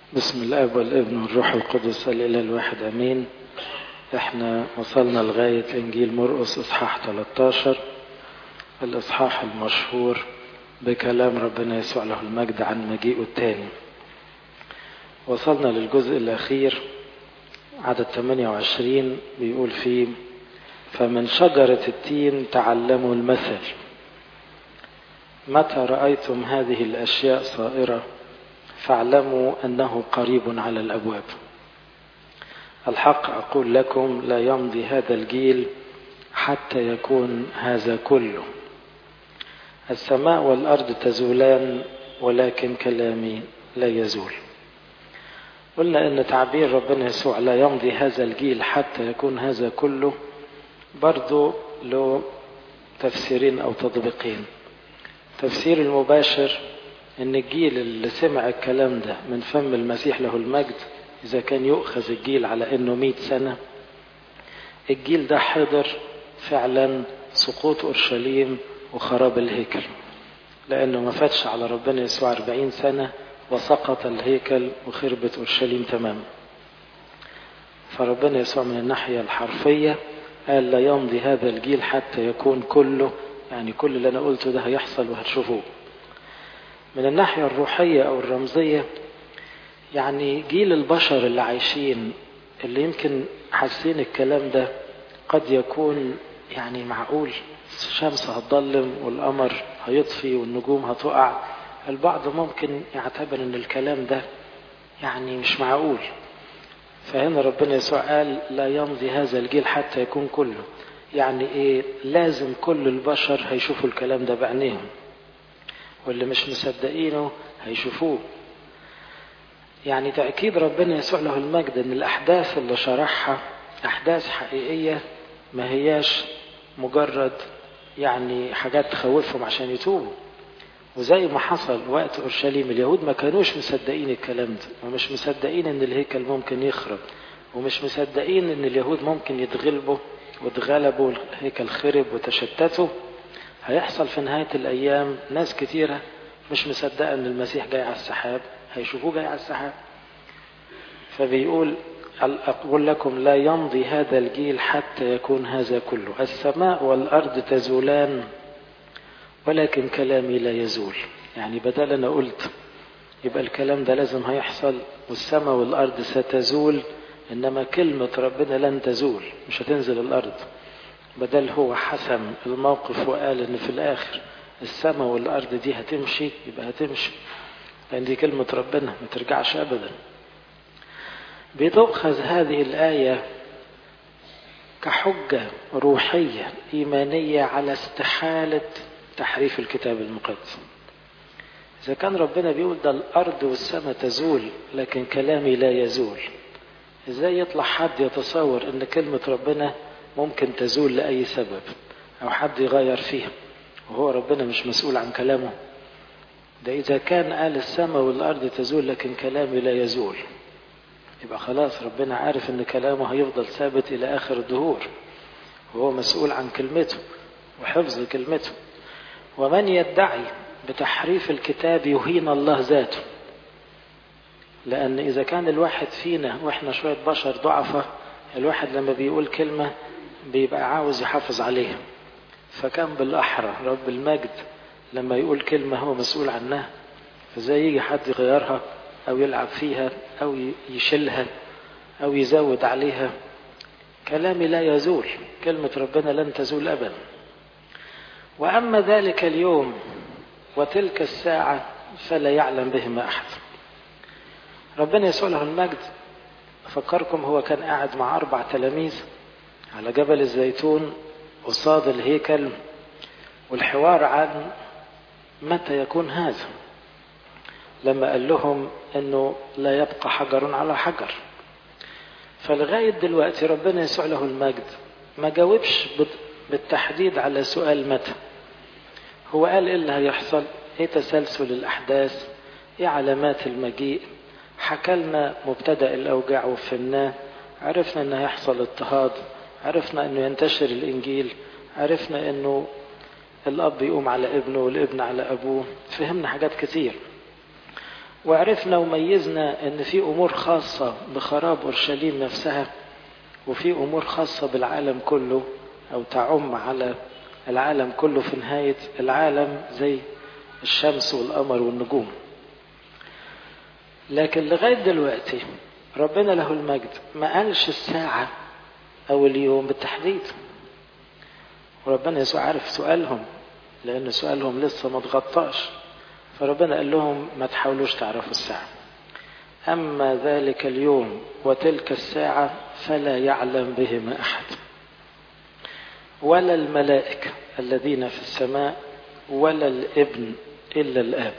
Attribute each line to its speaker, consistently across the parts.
Speaker 1: بسم الاب والابن والروح القدس الاله الواحد امين احنا وصلنا لغايه انجيل مرقس اصحاح 13 الاصحاح المشهور بكلام ربنا يسوع له المجد عن مجيئه الثاني وصلنا للجزء الاخير عدد 28 بيقول فيه فمن شجرة التين تعلموا المثل متى رأيتم هذه الأشياء صائرة فاعلموا أنه قريب على الأبواب الحق أقول لكم لا يمضي هذا الجيل حتى يكون هذا كله السماء والأرض تزولان ولكن كلامي لا يزول قلنا ان تعبير ربنا يسوع لا يمضي هذا الجيل حتى يكون هذا كله برضو له تفسيرين او تطبيقين تفسير المباشر ان الجيل اللي سمع الكلام ده من فم المسيح له المجد اذا كان يؤخذ الجيل على انه مئة سنة الجيل ده حضر فعلا سقوط اورشليم وخراب الهيكل لانه ما فاتش على ربنا يسوع أربعين سنة وسقط الهيكل وخربت اورشليم تماما فربنا يسوع من الناحية الحرفية قال لا يمضي هذا الجيل حتى يكون كله يعني كل اللي انا قلته ده هيحصل وهتشوفوه من الناحية الروحية او الرمزية يعني جيل البشر اللي عايشين اللي يمكن حاسين الكلام ده قد يكون يعني معقول الشمس هتضلم والقمر هيطفي والنجوم هتقع البعض ممكن يعتبر ان الكلام ده يعني مش معقول فهنا ربنا يسوع قال لا يمضي هذا الجيل حتى يكون كله يعني ايه لازم كل البشر هيشوفوا الكلام ده بعينيهم واللي مش مصدقينه هيشوفوه يعني تأكيد ربنا يسوع له المجد ان الاحداث اللي شرحها احداث حقيقية ما هياش مجرد يعني حاجات تخوفهم عشان يتوبوا وزي ما حصل وقت اورشليم اليهود ما كانوش مصدقين الكلام ده ومش مصدقين ان الهيكل ممكن يخرب ومش مصدقين ان اليهود ممكن يتغلبوا واتغلبوا الهيكل خرب وتشتتوا هيحصل في نهاية الأيام ناس كتيرة مش مصدقة إن المسيح جاي على السحاب هيشوفوه جاي على السحاب فبيقول أقول لكم لا يمضي هذا الجيل حتى يكون هذا كله السماء والأرض تزولان ولكن كلامي لا يزول يعني بدل أنا قلت يبقى الكلام ده لازم هيحصل والسماء والأرض ستزول إنما كلمة ربنا لن تزول مش هتنزل الأرض بدل هو حسم الموقف وقال إن في الآخر السماء والأرض دي هتمشي يبقى هتمشي لأن دي كلمة ربنا ما ترجعش أبدا بتؤخذ هذه الآية كحجة روحية إيمانية على استحالة تحريف الكتاب المقدس إذا كان ربنا بيقول ده الأرض والسماء تزول لكن كلامي لا يزول إزاي يطلع حد يتصور إن كلمة ربنا ممكن تزول لأي سبب أو حد يغير فيها وهو ربنا مش مسؤول عن كلامه ده إذا كان قال السماء والأرض تزول لكن كلامي لا يزول يبقى خلاص ربنا عارف إن كلامه هيفضل ثابت إلى آخر الدهور وهو مسؤول عن كلمته وحفظ كلمته ومن يدعي بتحريف الكتاب يهين الله ذاته لأن إذا كان الواحد فينا وإحنا شوية بشر ضعفة الواحد لما بيقول كلمة بيبقى عاوز يحافظ عليها فكان بالأحرى رب المجد لما يقول كلمة هو مسؤول عنها فزي يجي حد يغيرها أو يلعب فيها أو يشيلها أو يزود عليها كلامي لا يزول كلمة ربنا لن تزول أبدا وأما ذلك اليوم وتلك الساعة فلا يعلم بهما أحد ربنا يسوع له المجد أفكركم هو كان قاعد مع أربع تلاميذ على جبل الزيتون قصاد الهيكل والحوار عن متى يكون هذا لما قال لهم انه لا يبقى حجر على حجر فلغاية دلوقتي ربنا يسوع له المجد ما جاوبش بالتحديد على سؤال متى هو قال ايه اللي هيحصل ايه تسلسل الاحداث ايه علامات المجيء حكى لنا مبتدا الاوجاع وفهمناه عرفنا ان هيحصل اضطهاد عرفنا انه ينتشر الانجيل عرفنا انه الاب يقوم على ابنه والابن على ابوه فهمنا حاجات كتير وعرفنا وميزنا ان في امور خاصة بخراب اورشليم نفسها وفي امور خاصة بالعالم كله او تعم على العالم كله في نهاية العالم زي الشمس والقمر والنجوم لكن لغاية دلوقتي ربنا له المجد ما قالش الساعة أو اليوم بالتحديد وربنا يسوع عارف سؤالهم لأن سؤالهم لسه ما تغطاش فربنا قال لهم ما تحاولوش تعرفوا الساعة أما ذلك اليوم وتلك الساعة فلا يعلم بهما أحد ولا الملائكة الذين في السماء ولا الابن إلا الآب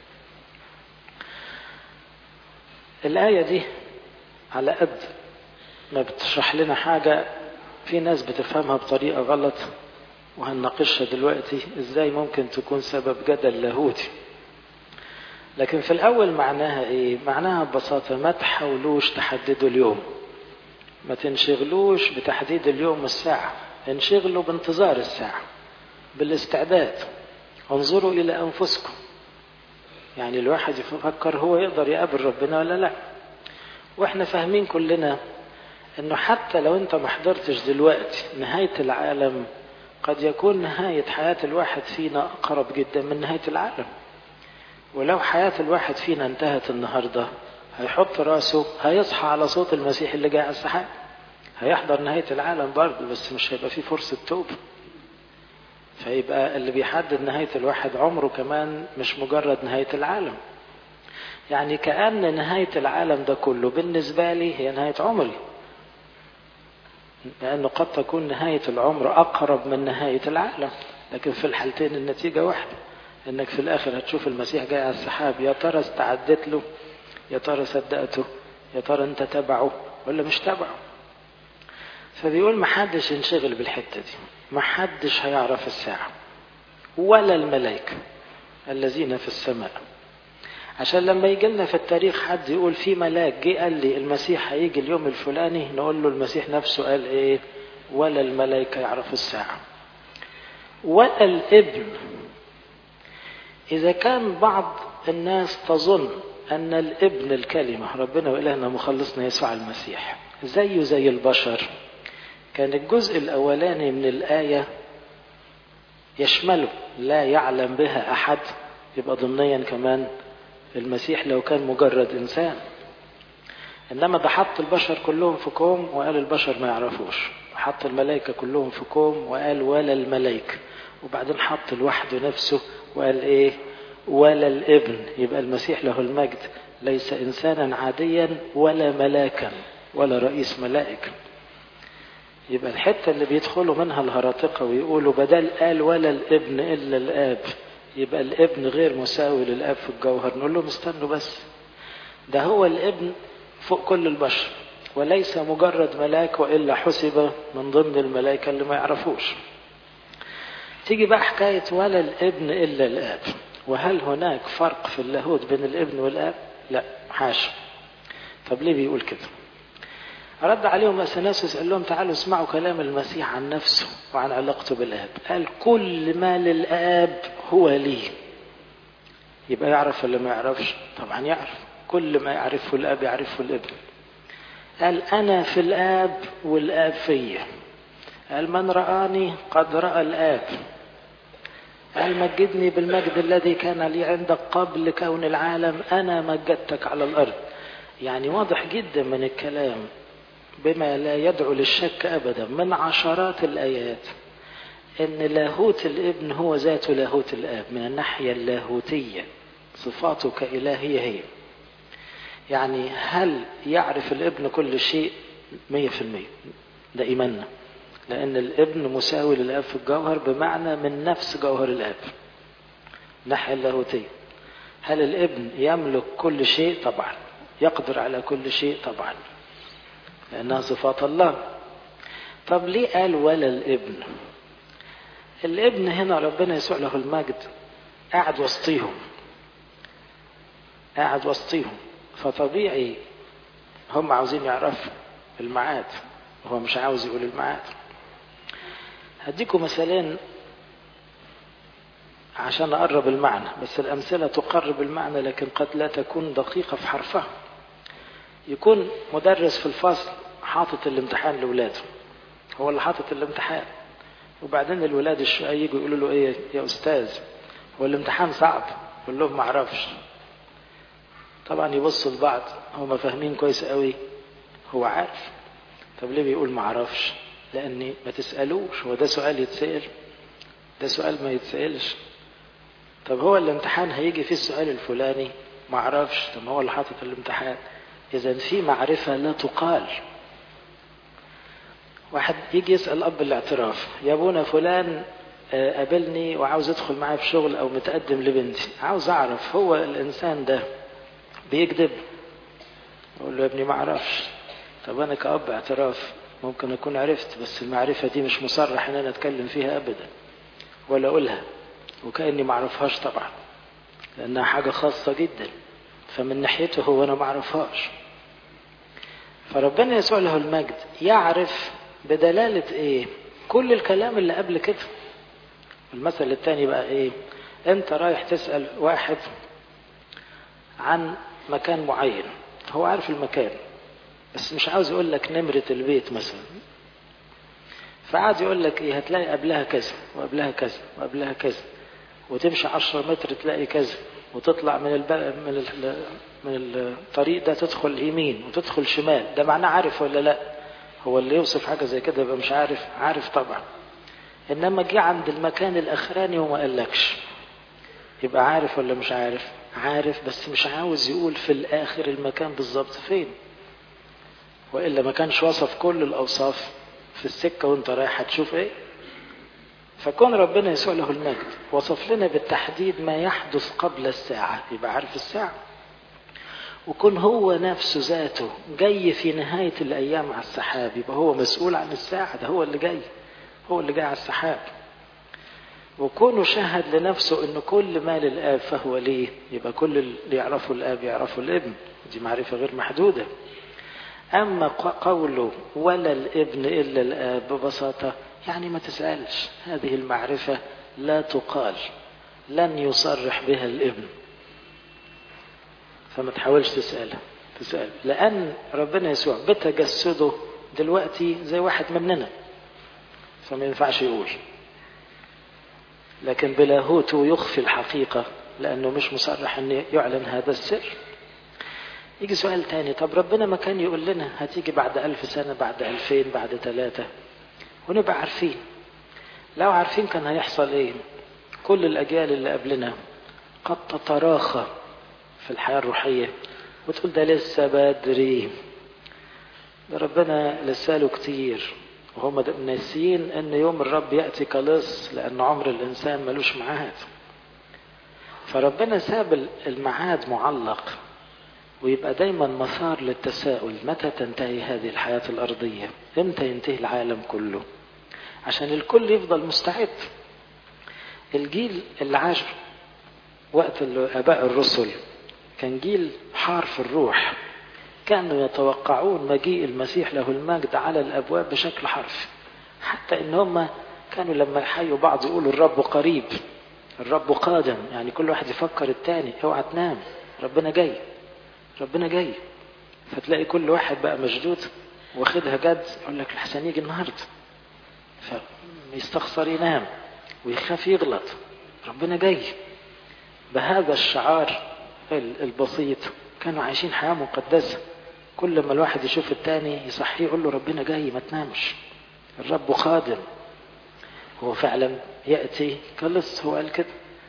Speaker 1: الآية دي على قد ما بتشرح لنا حاجة في ناس بتفهمها بطريقة غلط وهنناقشها دلوقتي ازاي ممكن تكون سبب جدل لاهوتي لكن في الأول معناها ايه معناها ببساطة ما تحاولوش تحددوا اليوم ما تنشغلوش بتحديد اليوم والساعة انشغلوا بانتظار الساعة بالاستعداد انظروا إلى أنفسكم يعني الواحد يفكر هو يقدر يقابل ربنا ولا لا واحنا فاهمين كلنا انه حتى لو انت ما حضرتش دلوقتي نهاية العالم قد يكون نهاية حياة الواحد فينا أقرب جدا من نهاية العالم ولو حياة الواحد فينا انتهت النهاردة هيحط راسه هيصحى على صوت المسيح اللي جاي على السحاب هيحضر نهاية العالم برضه بس مش هيبقى فيه فرصة توبة فيبقى اللي بيحدد نهاية الواحد عمره كمان مش مجرد نهاية العالم يعني كأن نهاية العالم ده كله بالنسبة لي هي نهاية عمري لأنه قد تكون نهاية العمر أقرب من نهاية العالم لكن في الحالتين النتيجة واحدة إنك في الآخر هتشوف المسيح جاي على السحاب يا ترى استعدت له يا ترى صدقته يا ترى أنت تبعه ولا مش تبعه فبيقول محدش ينشغل بالحتة دي محدش هيعرف الساعة ولا الملائكة الذين في السماء عشان لما يجي لنا في التاريخ حد يقول في ملاك جه قال لي المسيح هيجي اليوم الفلاني نقول له المسيح نفسه قال ايه ولا الملائكة يعرفوا الساعة ولا الابن إذا كان بعض الناس تظن أن الابن الكلمة ربنا وإلهنا مخلصنا يسوع المسيح زيه زي البشر كان الجزء الأولاني من الآية يشمله لا يعلم بها أحد يبقى ضمنيا كمان المسيح لو كان مجرد إنسان إنما ده حط البشر كلهم في كوم وقال البشر ما يعرفوش حط الملائكة كلهم في كوم وقال ولا الملائكة وبعدين حط لوحده نفسه وقال إيه ولا الابن يبقى المسيح له المجد ليس إنسانا عاديا ولا ملاكا ولا رئيس ملائكة يبقى الحتة اللي بيدخلوا منها الهراطقة ويقولوا بدل قال ولا الابن إلا الآب يبقى الابن غير مساوي للآب في الجوهر نقول لهم استنوا بس ده هو الابن فوق كل البشر وليس مجرد ملاك وإلا حسب من ضمن الملائكة اللي ما يعرفوش تيجي بقى حكاية ولا الابن إلا الآب وهل هناك فرق في اللاهوت بين الابن والآب لا حاشا طب ليه بيقول كده رد عليهم اثناسوس قال لهم تعالوا اسمعوا كلام المسيح عن نفسه وعن علاقته بالاب قال كل ما للاب هو لي يبقى يعرف ولا ما يعرفش طبعا يعرف كل ما يعرفه الاب يعرفه الابن قال انا في الاب والاب فيا قال من رآني قد رأى الآب قال مجدني بالمجد الذي كان لي عندك قبل كون العالم أنا مجدتك على الأرض يعني واضح جدا من الكلام بما لا يدعو للشك أبدا من عشرات الآيات أن لاهوت الابن هو ذات لاهوت الآب من الناحية اللاهوتية صفاته كإلهية هي يعني هل يعرف الابن كل شيء مية في المية ده إيماننا لأن الابن مساوي للآب في الجوهر بمعنى من نفس جوهر الآب الناحية اللاهوتية هل الابن يملك كل شيء طبعا يقدر على كل شيء طبعا لأنها صفات الله طب ليه قال ولا الابن الابن هنا ربنا يسوع له المجد قاعد وسطيهم قاعد وسطيهم فطبيعي هم عاوزين يعرفوا الميعاد هو مش عاوز يقول الميعاد هديكم مثالين عشان أقرب المعنى بس الأمثلة تقرب المعنى لكن قد لا تكون دقيقة في حرفها يكون مدرس في الفصل حاطط الامتحان لولاده هو اللي حاطط الامتحان وبعدين الولاد الشقة يجوا يقولوا له ايه يا استاذ هو الامتحان صعب يقول لهم ما اعرفش طبعا يبصوا لبعض هما فاهمين كويس قوي هو عارف طب ليه بيقول ما اعرفش لاني ما تسالوش هو ده سؤال يتسال ده سؤال ما يتسالش طب هو الامتحان هيجي فيه السؤال الفلاني ما اعرفش طب هو اللي حاطط الامتحان اذا في معرفه لا تقال واحد يجي يسال اب الاعتراف يا ابونا فلان قابلني وعاوز ادخل معاه في شغل او متقدم لبنتي عاوز اعرف هو الانسان ده بيكذب اقول له يا ابني ما اعرفش طب انا كاب اعتراف ممكن اكون عرفت بس المعرفه دي مش مصرح ان انا اتكلم فيها ابدا ولا اقولها وكاني ما اعرفهاش طبعا لانها حاجه خاصه جدا فمن ناحيته هو انا ما اعرفهاش فربنا يسوع له المجد يعرف بدلاله ايه كل الكلام اللي قبل كده المثل الثاني بقى ايه انت رايح تسال واحد عن مكان معين هو عارف المكان بس مش عاوز يقول لك نمرة البيت مثلا فقعد يقول لك ايه هتلاقي قبلها كذا وقبلها كذا وقبلها كذا وتمشي 10 متر تلاقي كذا وتطلع من الب... من ال... من الطريق ده تدخل يمين وتدخل شمال ده معناه عارف ولا لا هو اللي يوصف حاجه زي كده يبقى مش عارف عارف طبعا انما جه عند المكان الاخراني وما قالكش يبقى عارف ولا مش عارف عارف بس مش عاوز يقول في الاخر المكان بالظبط فين والا ما كانش وصف كل الاوصاف في السكه وانت رايح هتشوف ايه فكون ربنا يسوع له المجد وصف لنا بالتحديد ما يحدث قبل الساعه يبقى عارف الساعه وكون هو نفسه ذاته جاي في نهايه الايام على السحاب يبقى هو مسؤول عن الساعه ده هو اللي جاي هو اللي جاي على السحاب وكونه شهد لنفسه ان كل ما للاب فهو ليه يبقى كل اللي يعرفه الاب يعرفه الابن دي معرفه غير محدوده اما قوله ولا الابن الا الاب ببساطه يعني ما تسالش هذه المعرفه لا تقال لن يصرح بها الابن فما تحاولش تسالها تسال لان ربنا يسوع بتجسده دلوقتي زي واحد مننا فما ينفعش يقول لكن بلاهوته يخفي الحقيقة لأنه مش مصرح أن يعلن هذا السر يجي سؤال تاني طب ربنا ما كان يقول لنا هتيجي بعد ألف سنة بعد ألفين بعد ثلاثة ونبقى عارفين لو عارفين كان هيحصل ايه كل الأجيال اللي قبلنا قد تتراخى في الحياة الروحية وتقول ده لسه بدري ده ربنا لسه له كتير وهم ناسيين ان يوم الرب ياتي كلص لان عمر الانسان ملوش ميعاد فربنا ساب الميعاد معلق ويبقى دايما مسار للتساؤل متى تنتهي هذه الحياه الارضيه امتى ينتهي العالم كله عشان الكل يفضل مستعد الجيل اللي عاش وقت اباء الرسل كان جيل حار في الروح كانوا يتوقعون مجيء المسيح له المجد على الابواب بشكل حرفي حتى ان هم كانوا لما يحيوا بعض يقولوا الرب قريب الرب قادم يعني كل واحد يفكر التاني اوعى تنام ربنا جاي ربنا جاي فتلاقي كل واحد بقى مشدود واخدها جد يقول لك الحسن يجي النهارده فيستخسر ينام ويخاف يغلط ربنا جاي بهذا الشعار البسيط كانوا عايشين حياة مقدسة كل ما الواحد يشوف التاني يصحيه يقول له ربنا جاي ما تنامش الرب قادم هو فعلا يأتي كلص هو قال كده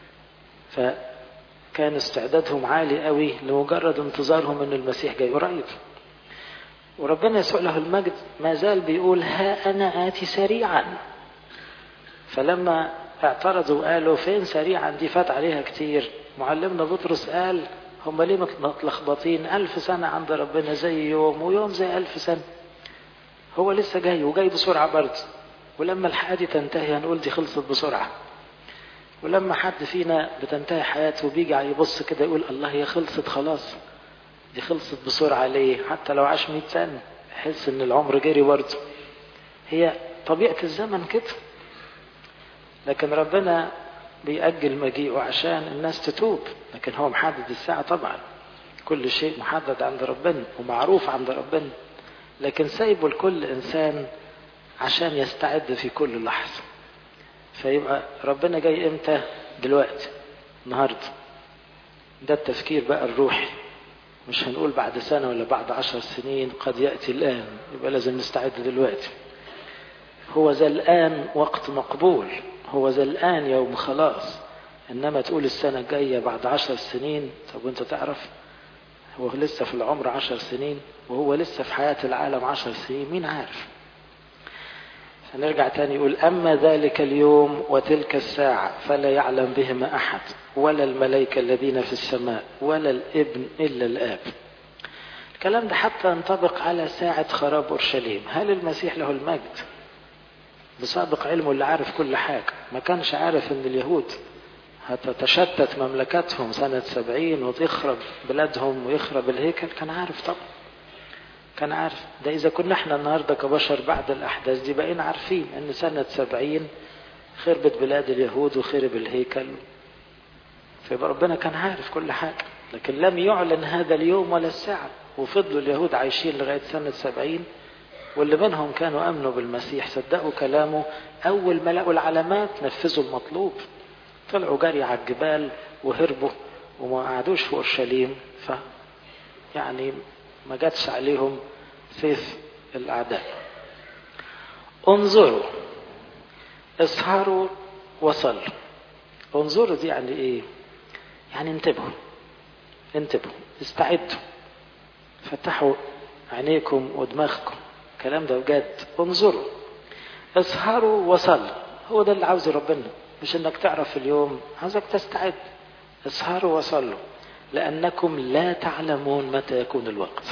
Speaker 1: فكان استعدادهم عالي قوي لمجرد انتظارهم ان المسيح جاي قريب وربنا يسوع له المجد ما زال بيقول ها انا اتي سريعا فلما اعترضوا وقالوا فين سريعا دي فات عليها كتير معلمنا بطرس قال هم ليه متلخبطين ألف سنة عند ربنا زي يوم ويوم زي ألف سنة هو لسه جاي وجاي بسرعة برضه ولما الحياة دي تنتهي هنقول دي خلصت بسرعة ولما حد فينا بتنتهي حياته بيجي يبص كده يقول الله هي خلصت خلاص دي خلصت بسرعة ليه حتى لو عاش مئة سنة يحس ان العمر جري برضه هي طبيعة الزمن كده لكن ربنا بيأجل مجيئه عشان الناس تتوب لكن هو محدد الساعة طبعا كل شيء محدد عند ربنا ومعروف عند ربنا لكن سايبه لكل إنسان عشان يستعد في كل لحظة فيبقى ربنا جاي امتى دلوقتي النهاردة ده التفكير بقى الروحي مش هنقول بعد سنة ولا بعد عشر سنين قد يأتي الآن يبقى لازم نستعد دلوقتي هو ذا الآن وقت مقبول هو ذا الآن يوم خلاص إنما تقول السنة الجاية بعد عشر سنين طب وانت تعرف هو لسه في العمر عشر سنين وهو لسه في حياة العالم عشر سنين مين عارف هنرجع تاني يقول أما ذلك اليوم وتلك الساعة فلا يعلم بهما أحد ولا الملائكة الذين في السماء ولا الابن إلا الآب الكلام ده حتى ينطبق على ساعة خراب أورشليم هل المسيح له المجد بسابق علمه اللي عارف كل حاجة ما كانش عارف ان اليهود هتتشتت مملكتهم سنة سبعين وتخرب بلادهم ويخرب الهيكل كان عارف طبعا كان عارف ده إذا كنا احنا النهاردة كبشر بعد الأحداث دي بقينا عارفين أن سنة سبعين خربت بلاد اليهود وخرب الهيكل فيبقى ربنا كان عارف كل حاجة لكن لم يعلن هذا اليوم ولا الساعة وفضلوا اليهود عايشين لغاية سنة سبعين واللي منهم كانوا أمنوا بالمسيح صدقوا كلامه أول ما لقوا العلامات نفذوا المطلوب طلعوا جري على الجبال وهربوا وما قعدوش في أورشليم ف يعني ما جاتش عليهم سيف الأعداء انظروا اسهروا وصلوا انظروا دي يعني ايه يعني انتبهوا انتبهوا استعدوا فتحوا عينيكم ودماغكم الكلام ده بجد انظروا اسهروا وصلوا هو ده اللي عاوزه ربنا مش انك تعرف اليوم عاوزك تستعد اسهروا وصلوا لأنكم لا تعلمون متى يكون الوقت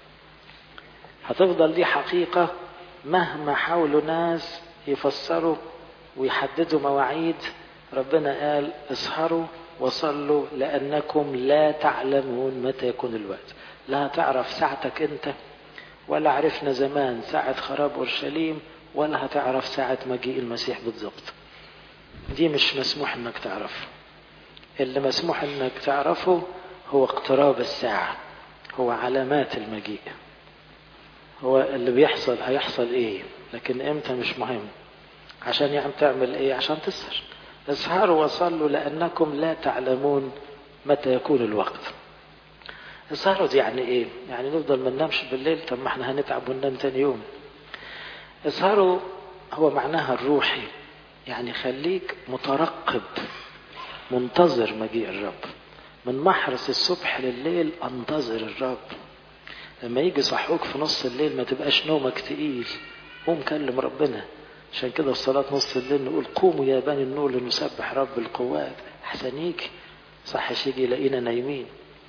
Speaker 1: هتفضل دي حقيقة مهما حاولوا ناس يفسروا ويحددوا مواعيد ربنا قال اسهروا وصلوا لأنكم لا تعلمون متى يكون الوقت لا تعرف ساعتك انت ولا عرفنا زمان ساعة خراب أورشليم ولا هتعرف ساعة مجيء المسيح بالضبط دي مش مسموح انك تعرف اللي مسموح انك تعرفه هو اقتراب الساعة هو علامات المجيء هو اللي بيحصل هيحصل ايه لكن امتى مش مهم عشان يعني تعمل ايه عشان تسهر اسهروا وصلوا لانكم لا تعلمون متى يكون الوقت اسهروا دي يعني ايه يعني نفضل ما ننامش بالليل طب ما احنا هنتعب وننام تاني يوم اسهروا هو معناها الروحي يعني خليك مترقب منتظر مجيء الرب من محرس الصبح لليل انتظر الرب لما يجي صحوك في نص الليل ما تبقاش نومك تقيل قوم كلم ربنا عشان كده في صلاة نص الليل نقول قوموا يا بني النور لنسبح رب القوات أحسن يجي صحش يجي يلاقينا نايمين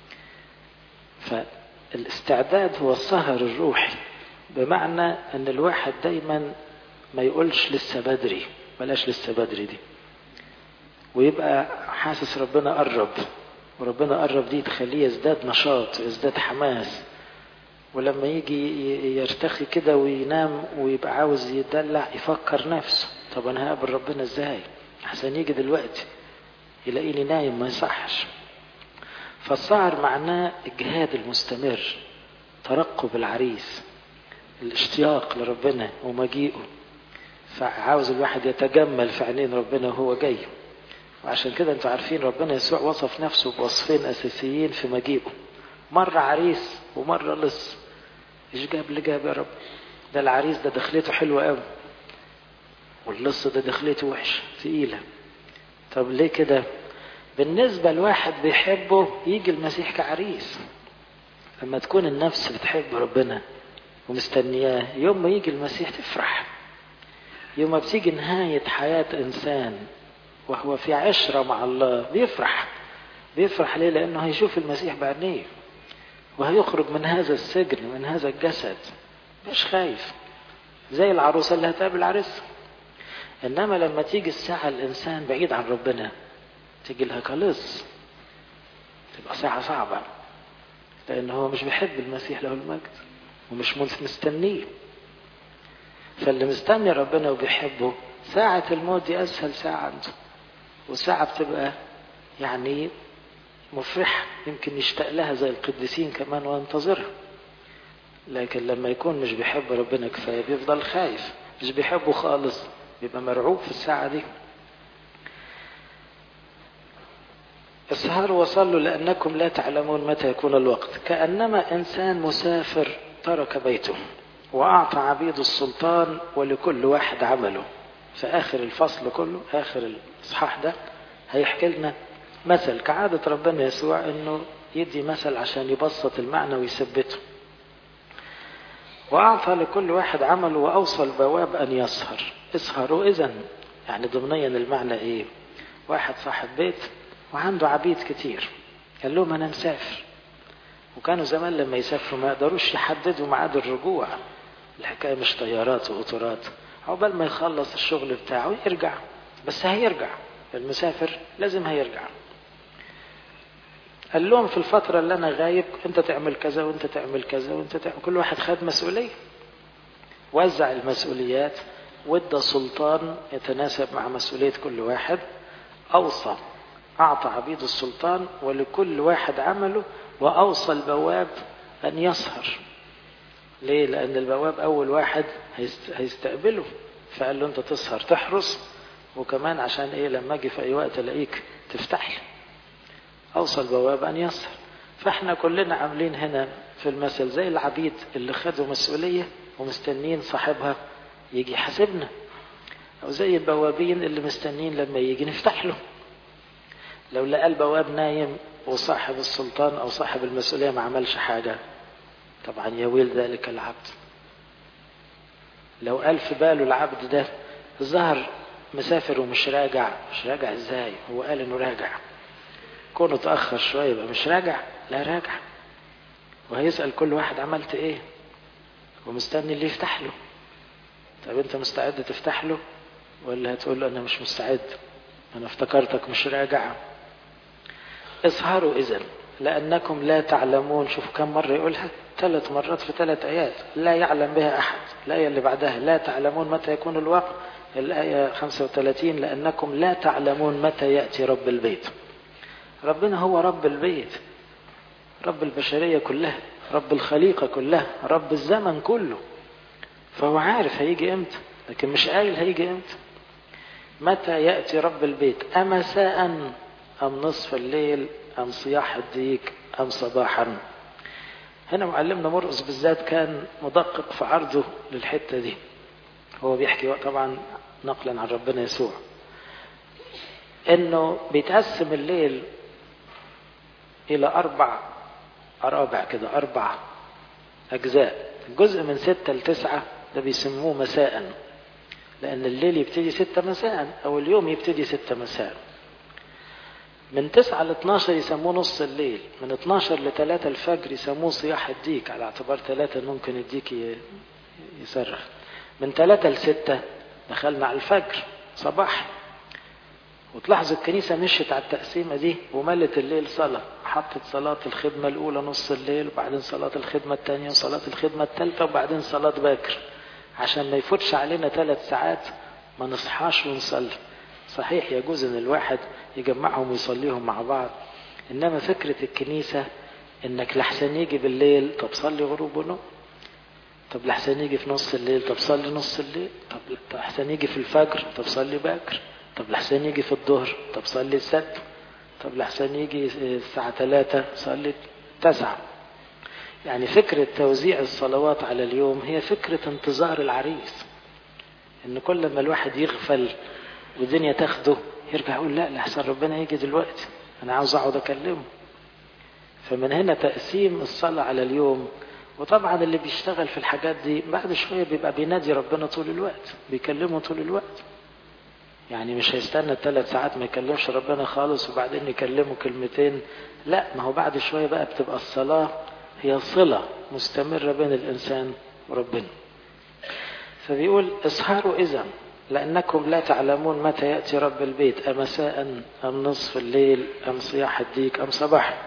Speaker 1: فالاستعداد هو السهر الروحي بمعنى ان الواحد دايما ما يقولش لسه بدري بلاش لسه بدري دي ويبقى حاسس ربنا قرب وربنا قرب دي تخليه يزداد نشاط ويزداد حماس ولما يجي يرتخي كده وينام ويبقى عاوز يدلع يفكر نفسه طب انا هقابل ربنا ازاي احسن يجي دلوقتي يلاقيني نايم ما يصحش فالسهر معناه الجهاد المستمر ترقب العريس الاشتياق لربنا ومجيئه فعاوز الواحد يتجمل في عينين ربنا وهو جاي وعشان كده انتوا عارفين ربنا يسوع وصف نفسه بوصفين اساسيين في مجيئه مرة عريس ومرة لص ايش جاب اللي جاب يا رب ده العريس ده دخلته حلوة قوي واللص ده دخلته وحشة تقيلة طب ليه كده بالنسبة لواحد بيحبه يجي المسيح كعريس لما تكون النفس بتحب ربنا ومستنياه يوم ما يجي المسيح تفرح يوم ما بتيجي نهاية حياة إنسان وهو في عشرة مع الله بيفرح بيفرح ليه لأنه هيشوف المسيح بعينيه وهيخرج من هذا السجن من هذا الجسد مش خايف زي العروسة اللي هتقابل عريسها إنما لما تيجي الساعة الإنسان بعيد عن ربنا تيجي لها كلص تبقى ساعة صعبة لأن هو مش بيحب المسيح له المجد ومش مستنيه فاللي مستني ربنا وبيحبه ساعة الموت دي أسهل ساعة عنده وساعة بتبقى يعني مفرحة يمكن يشتاق لها زي القديسين كمان وينتظرها لكن لما يكون مش بيحب ربنا كفاية بيفضل خايف مش بيحبه خالص بيبقى مرعوب في الساعة دي السهر وصلوا لأنكم لا تعلمون متى يكون الوقت كأنما إنسان مسافر ترك بيته وأعطى عبيد السلطان ولكل واحد عمله في آخر الفصل كله آخر الإصحاح ده هيحكي لنا مثل كعادة ربنا يسوع إنه يدي مثل عشان يبسط المعنى ويثبته وأعطى لكل واحد عمله وأوصى البواب أن يسهر اسهروا إذا يعني ضمنيا المعنى إيه واحد صاحب بيت وعنده عبيد كتير قال لهم أنا مسافر وكانوا زمان لما يسافروا ما يقدروش يحددوا ميعاد الرجوع الحكاية مش طيارات وقطارات عقبال ما يخلص الشغل بتاعه يرجع بس هيرجع المسافر لازم هيرجع قال لهم في الفترة اللي أنا غايب أنت تعمل كذا وأنت تعمل كذا وأنت تعمل كل واحد خد مسؤولية وزع المسؤوليات وادى سلطان يتناسب مع مسؤولية كل واحد أوصى أعطى عبيد السلطان ولكل واحد عمله وأوصى البواب أن يسهر ليه؟ لأن البواب أول واحد هيستقبله فقال له أنت تسهر تحرس وكمان عشان إيه لما أجي في أي وقت ألاقيك تفتح لي أوصى البواب أن يسهر فإحنا كلنا عاملين هنا في المثل زي العبيد اللي خدوا مسؤولية ومستنين صاحبها يجي يحاسبنا أو زي البوابين اللي مستنين لما يجي نفتح له لو لقى البواب نايم وصاحب السلطان أو صاحب المسؤولية ما عملش حاجة طبعا يويل ذلك العبد لو قال في باله العبد ده ظهر مسافر ومش راجع مش راجع ازاي هو قال انه راجع كونه تأخر شوية يبقى مش راجع لا راجع وهيسأل كل واحد عملت ايه ومستني اللي يفتح له طب انت مستعد تفتح له ولا هتقول له انا مش مستعد انا افتكرتك مش راجع اسهروا اذا لانكم لا تعلمون شوف كم مرة يقولها ثلاث مرات في ثلاث ايات لا يعلم بها احد الايه اللي بعدها لا تعلمون متى يكون الوقت الايه 35 لانكم لا تعلمون متى ياتي رب البيت ربنا هو رب البيت رب البشريه كلها رب الخليقه كلها رب الزمن كله فهو عارف هيجي امتى لكن مش قايل هيجي امتى متى ياتي رب البيت امساء ام نصف الليل ام صياح الديك ام صباحا هنا معلمنا مرقس بالذات كان مدقق في عرضه للحتة دي هو بيحكي طبعا نقلا عن ربنا يسوع انه بيتقسم الليل الى اربع ارابع كده اربع اجزاء جزء من ستة لتسعة ده بيسموه مساء لان الليل يبتدي ستة مساء او اليوم يبتدي ستة مساء من 9 ل 12 يسموه نص الليل من 12 ل 3 الفجر يسموه صياح الديك على اعتبار 3 ممكن الديك يصرخ من 3 ل 6 دخلنا على الفجر صباح وتلاحظوا الكنيسة مشت على التقسيمة دي وملت الليل صلاة حطت صلاة الخدمة الأولى نص الليل وبعدين صلاة الخدمة الثانية وصلاة الخدمة الثالثة وبعدين صلاة باكر عشان ما يفوتش علينا ثلاث ساعات ما نصحاش ونصلي صحيح يجوز ان الواحد يجمعهم ويصليهم مع بعض انما فكرة الكنيسة انك لحسن يجي بالليل طب صلي غروب ونوم طب لحسن يجي في نص الليل طب صلي نص الليل طب لحسن يجي في الفجر طب صلي باكر طب لحسن يجي في الظهر طب صلي السبت طب لحسن يجي الساعة ثلاثة صلي تسعة يعني فكرة توزيع الصلوات على اليوم هي فكرة انتظار العريس ان كل ما الواحد يغفل والدنيا تاخده يرجع يقول لا لحسن ربنا يجي دلوقتي انا عاوز اقعد اكلمه فمن هنا تقسيم الصلاة على اليوم وطبعا اللي بيشتغل في الحاجات دي بعد شوية بيبقى بينادي ربنا طول الوقت بيكلمه طول الوقت يعني مش هيستنى ثلاث ساعات ما يكلمش ربنا خالص وبعدين يكلمه كلمتين لا ما هو بعد شوية بقى بتبقى الصلاة هي صلة مستمرة بين الإنسان وربنا فبيقول اسهروا إذا لأنكم لا تعلمون متى يأتي رب البيت أمساء أم نصف الليل أم صياح الديك أم صباح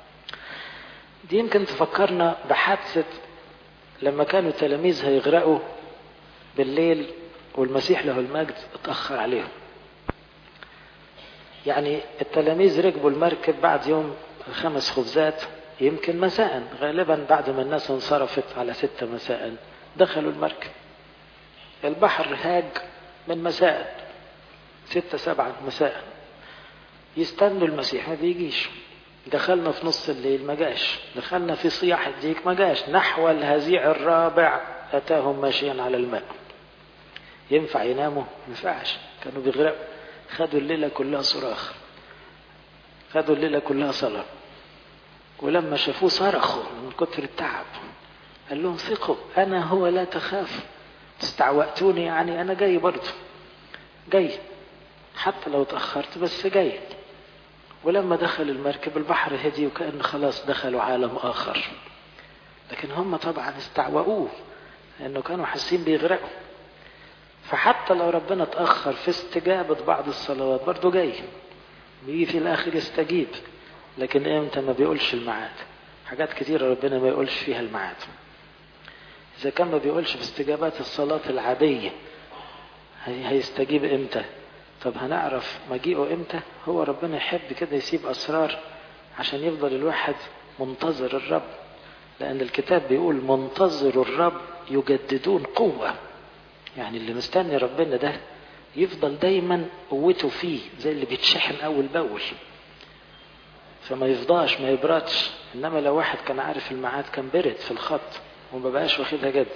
Speaker 1: دي يمكن تفكرنا بحادثة لما كانوا التلاميذ هيغرقوا بالليل والمسيح له المجد اتأخر عليهم يعني التلاميذ ركبوا المركب بعد يوم خمس خبزات يمكن مساء غالبا بعد ما الناس انصرفت على ستة مساء دخلوا المركب البحر هاج من مساء ستة سبعة مساء يستنوا المسيح ما بيجيش دخلنا في نص الليل ما جاش دخلنا في صياح الديك ما جاش نحو الهزيع الرابع أتاهم ماشيا على الماء ينفع يناموا ما ينفعش كانوا بيغرقوا خدوا الليلة كلها صراخ خدوا الليلة كلها صلاة ولما شافوه صرخوا من كتر التعب قال لهم ثقوا أنا هو لا تخاف استعوأتوني يعني أنا جاي برضه جاي حتى لو تأخرت بس جاي ولما دخل المركب البحر هدي وكأن خلاص دخلوا عالم آخر لكن هم طبعا استعوأوه لأنه كانوا حاسين بيغرقوا فحتى لو ربنا اتأخر في استجابة بعض الصلوات برضه جاي بيجي في الآخر يستجيب لكن امتى ما بيقولش الميعاد حاجات كتيرة ربنا ما يقولش فيها الميعاد إذا كان ما بيقولش في استجابات الصلاة العادية هيستجيب امتى طب هنعرف مجيئه امتى هو ربنا يحب كده يسيب أسرار عشان يفضل الواحد منتظر الرب لأن الكتاب بيقول منتظر الرب يجددون قوة يعني اللي مستني ربنا ده يفضل دايما قوته فيه زي اللي بيتشحن أول بأول فما يفضاش ما يبردش إنما لو واحد كان عارف الميعاد كان برد في الخط وما بقاش واخدها جد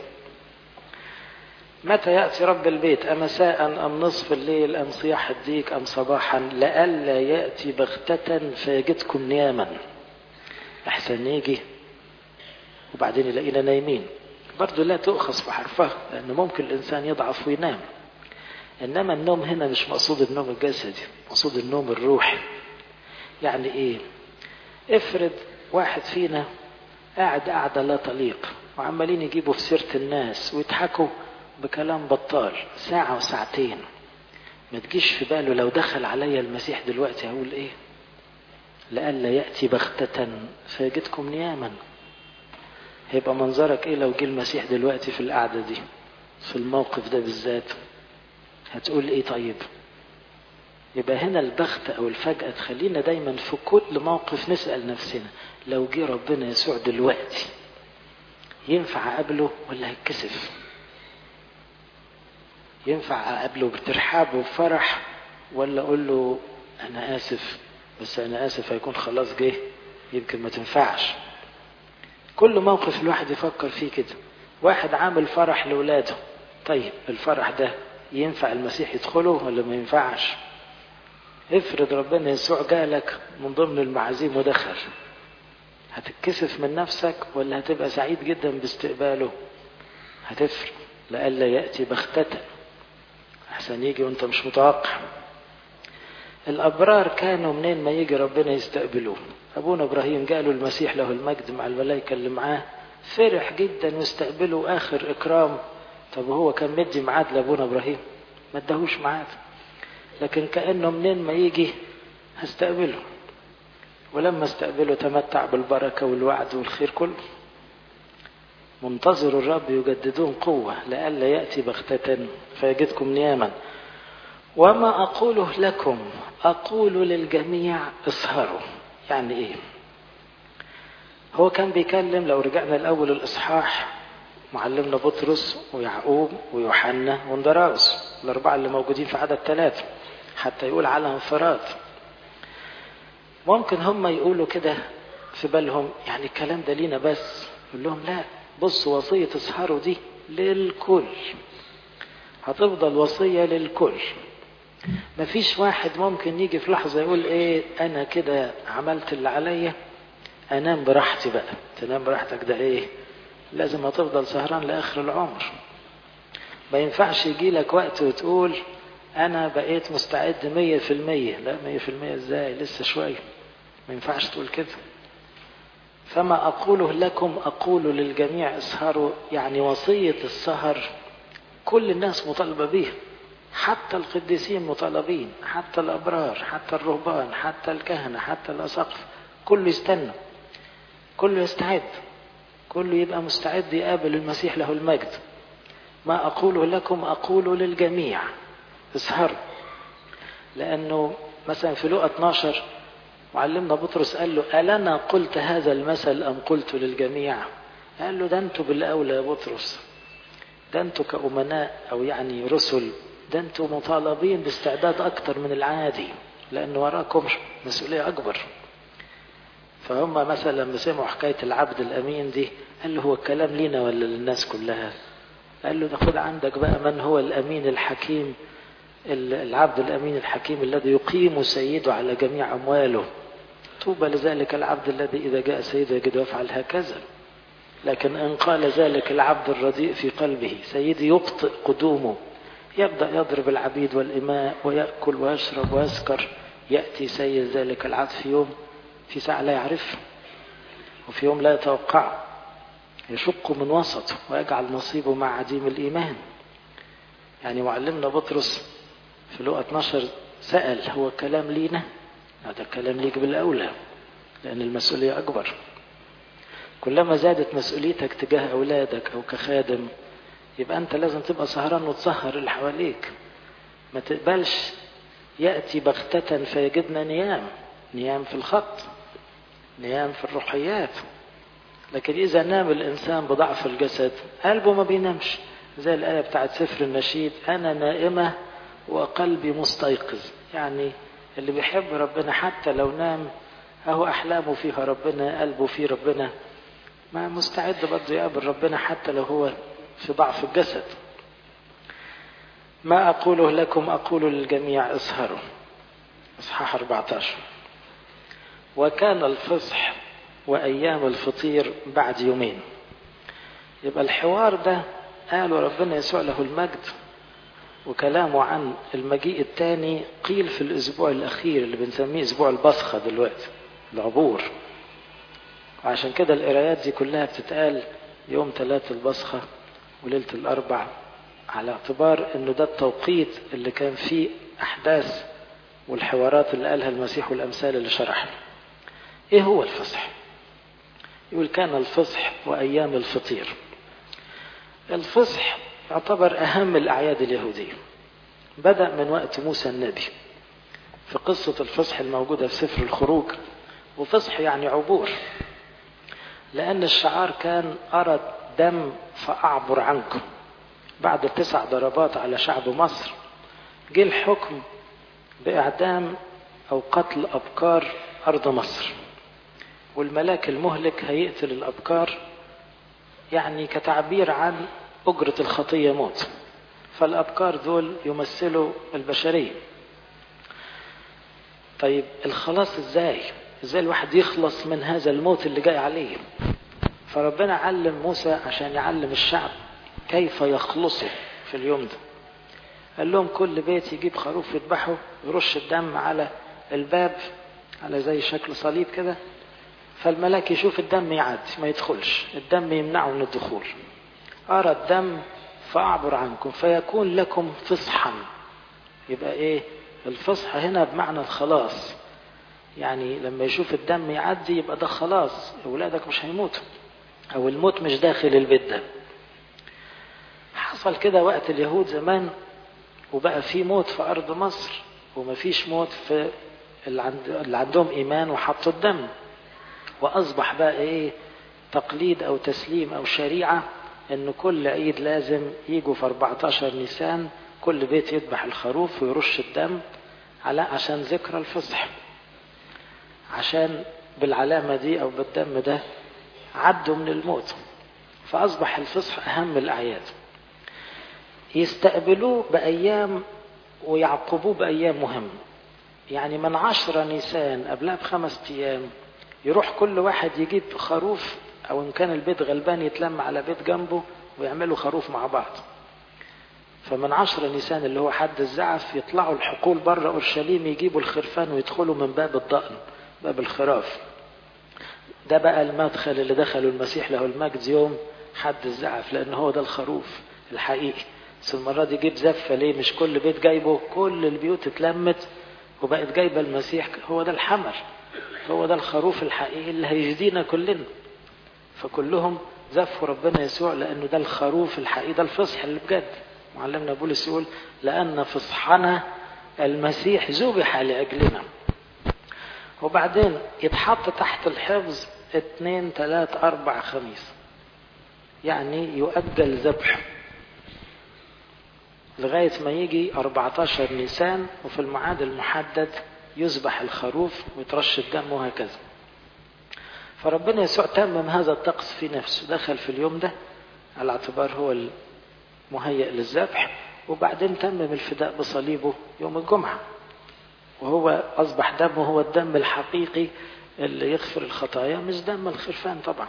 Speaker 1: متى يأتي رب البيت أمساء أم نصف الليل أم صياح الديك أم صباحا لئلا يأتي بغتة فيجدكم نياما أحسن يجي وبعدين يلاقينا نايمين برضه لا تؤخذ في حرفها لأن ممكن الإنسان يضعف وينام إنما النوم هنا مش مقصود النوم الجسدي مقصود النوم الروحي يعني إيه افرض واحد فينا قاعد قاعدة لا تليق وعمالين يجيبوا في سيرة الناس ويضحكوا بكلام بطال ساعة وساعتين ما تجيش في باله لو دخل عليا المسيح دلوقتي هقول ايه لئلا يأتي بغتة فيجدكم نياما هيبقى منظرك ايه لو جه المسيح دلوقتي في القعدة دي في الموقف ده بالذات هتقول ايه طيب يبقى هنا البخت او الفجأة تخلينا دايما في كل موقف نسأل نفسنا لو جه ربنا يسوع دلوقتي ينفع اقابله ولا هيتكسف ينفع اقابله بترحاب وبفرح ولا اقول له انا اسف بس انا اسف هيكون خلاص جه يمكن ما تنفعش كل موقف الواحد يفكر فيه كده واحد عامل فرح لاولاده طيب الفرح ده ينفع المسيح يدخله ولا ما ينفعش افرض ربنا يسوع جالك من ضمن المعازيم ودخل هتتكسف من نفسك ولا هتبقى سعيد جدا باستقباله هتفرق لئلا يأتي بغتة أحسن يجي وأنت مش متوقع الأبرار كانوا منين ما يجي ربنا يستقبلوه أبونا إبراهيم قالوا المسيح له المجد مع الملائكة اللي معاه فرح جدا واستقبله آخر إكرام طب هو كان مدي ميعاد لأبونا إبراهيم ما اداهوش ميعاد لكن كأنه منين ما يجي هستقبله ولما استقبله تمتع بالبركة والوعد والخير كله منتظر الرب يجددون قوة لئلا يأتي بغتة فيجدكم نياما وما أقوله لكم أقول للجميع اسهروا يعني إيه هو كان بيكلم لو رجعنا الأول الإصحاح معلمنا بطرس ويعقوب ويوحنا واندراوس الأربعة اللي موجودين في عدد ثلاثة حتى يقول على انفراد ممكن هم يقولوا كده في بالهم يعني الكلام ده لينا بس يقول لهم لا بصوا وصية اسهروا دي للكل هتفضل وصية للكل مفيش واحد ممكن يجي في لحظة يقول ايه انا كده عملت اللي عليا انام براحتي بقى تنام براحتك ده ايه لازم هتفضل سهران لاخر العمر ما ينفعش يجي لك وقت وتقول انا بقيت مستعد مية في المية لا مية في المية ازاي لسه شوية ما ينفعش تقول كده فما أقوله لكم أقول للجميع اسهروا يعني وصية السهر كل الناس مطالبة بيها حتى القديسين مطالبين حتى الأبرار حتى الرهبان حتى الكهنة حتى الأسقف كله يستنى كله يستعد كله يبقى مستعد يقابل المسيح له المجد ما أقوله لكم أقول للجميع اسهروا لأنه مثلا في لقى 12 معلمنا بطرس قال له ألنا قلت هذا المثل أم قلت للجميع قال له ده انتوا بالأولى يا بطرس ده انتوا كأمناء أو يعني رسل ده انتوا مطالبين باستعداد أكتر من العادي لأن وراكم مسؤولية أكبر فهم مثلا لما سمعوا حكاية العبد الأمين دي قال له هو الكلام لينا ولا للناس كلها قال له ده خد عندك بقى من هو الأمين الحكيم العبد الأمين الحكيم الذي يقيم سيده على جميع أمواله طوبى لذلك العبد الذي إذا جاء سيده يجد يفعل هكذا لكن إن قال ذلك العبد الرديء في قلبه سيدي يبطئ قدومه يبدأ يضرب العبيد والإماء ويأكل ويشرب ويسكر يأتي سيد ذلك العبد في يوم في ساعة لا يعرفه وفي يوم لا يتوقعه يشق من وسطه ويجعل نصيبه مع عديم الإيمان يعني معلمنا بطرس في لقى 12 سأل هو كلام لينا هذا كلام ليك بالأولى لأن المسؤولية أكبر كلما زادت مسؤوليتك تجاه أولادك أو كخادم يبقى أنت لازم تبقى سهران وتسهر اللي حواليك ما تقبلش يأتي بغتة فيجدنا نيام نيام في الخط نيام في الروحيات لكن إذا نام الإنسان بضعف الجسد قلبه ما بينامش زي الآية بتاعت سفر النشيد أنا نائمة وقلبي مستيقظ يعني اللي بيحب ربنا حتى لو نام أهو أحلامه فيها ربنا قلبه فيه ربنا ما مستعد برضه يقابل ربنا حتى لو هو في ضعف الجسد ما أقوله لكم أقول للجميع اسهروا إصحاح 14 وكان الفصح وأيام الفطير بعد يومين يبقى الحوار ده قالوا ربنا يسوع له المجد وكلامه عن المجيء الثاني قيل في الأسبوع الأخير اللي بنسميه أسبوع البصخة دلوقتي العبور وعشان كده القرايات دي كلها بتتقال يوم ثلاث البصخة وليلة الأربع على اعتبار أنه ده التوقيت اللي كان فيه أحداث والحوارات اللي قالها المسيح والأمثال اللي شرحها إيه هو الفصح؟ يقول كان الفصح وأيام الفطير الفصح يعتبر أهم الأعياد اليهودية بدأ من وقت موسى النبي في قصة الفصح الموجودة في سفر الخروج وفصح يعني عبور لأن الشعار كان أرى دم فأعبر عنكم بعد تسع ضربات على شعب مصر جه الحكم بإعدام أو قتل أبكار أرض مصر والملاك المهلك هيقتل الأبكار يعني كتعبير عن أجرة الخطية موت فالأبكار دول يمثلوا البشرية طيب الخلاص ازاي ازاي الواحد يخلص من هذا الموت اللي جاي عليه فربنا علم موسى عشان يعلم الشعب كيف يخلصوا في اليوم ده قال لهم كل بيت يجيب خروف يذبحه يرش الدم على الباب على زي شكل صليب كده فالملاك يشوف الدم يعدي ما يدخلش الدم يمنعه من الدخول أرى الدم فأعبر عنكم فيكون لكم فصحا يبقى إيه الفصح هنا بمعنى الخلاص يعني لما يشوف الدم يعدي يبقى ده خلاص أولادك مش هيموتوا أو الموت مش داخل البيت ده حصل كده وقت اليهود زمان وبقى في موت في أرض مصر ومفيش موت في اللي, عند... اللي عندهم إيمان وحطوا الدم وأصبح بقى إيه تقليد أو تسليم أو شريعة إن كل عيد لازم يجوا في 14 نيسان كل بيت يذبح الخروف ويرش الدم على عشان ذكرى الفصح عشان بالعلامة دي أو بالدم ده عدوا من الموت فأصبح الفصح أهم الأعياد يستقبلوه بأيام ويعقبوه بأيام مهمة يعني من عشرة نيسان قبلها بخمس أيام يروح كل واحد يجيب خروف أو إن كان البيت غلبان يتلم على بيت جنبه ويعملوا خروف مع بعض فمن عشرة نيسان اللي هو حد الزعف يطلعوا الحقول بره أورشليم يجيبوا الخرفان ويدخلوا من باب الضأن باب الخراف ده بقى المدخل اللي دخله المسيح له المجد يوم حد الزعف لأن هو ده الخروف الحقيقي بس المرة دي جيب زفة ليه مش كل بيت جايبه كل البيوت اتلمت وبقت جايبة المسيح هو ده الحمل هو ده الخروف الحقيقي اللي هيفدينا كلنا فكلهم زفوا ربنا يسوع لأنه ده الخروف الحقيقي ده الفصح اللي بجد معلمنا بولس يقول لأن فصحنا المسيح ذبح لأجلنا وبعدين يتحط تحت الحفظ اتنين تلات أربع خميس يعني يؤجل ذبح لغاية ما يجي 14 نيسان وفي الميعاد المحدد يذبح الخروف ويترش الدم وهكذا فربنا يسوع تمم هذا الطقس في نفسه دخل في اليوم ده على اعتبار هو المهيئ للذبح وبعدين تمم الفداء بصليبه يوم الجمعة وهو أصبح دمه هو الدم الحقيقي اللي يغفر الخطايا مش دم الخرفان طبعا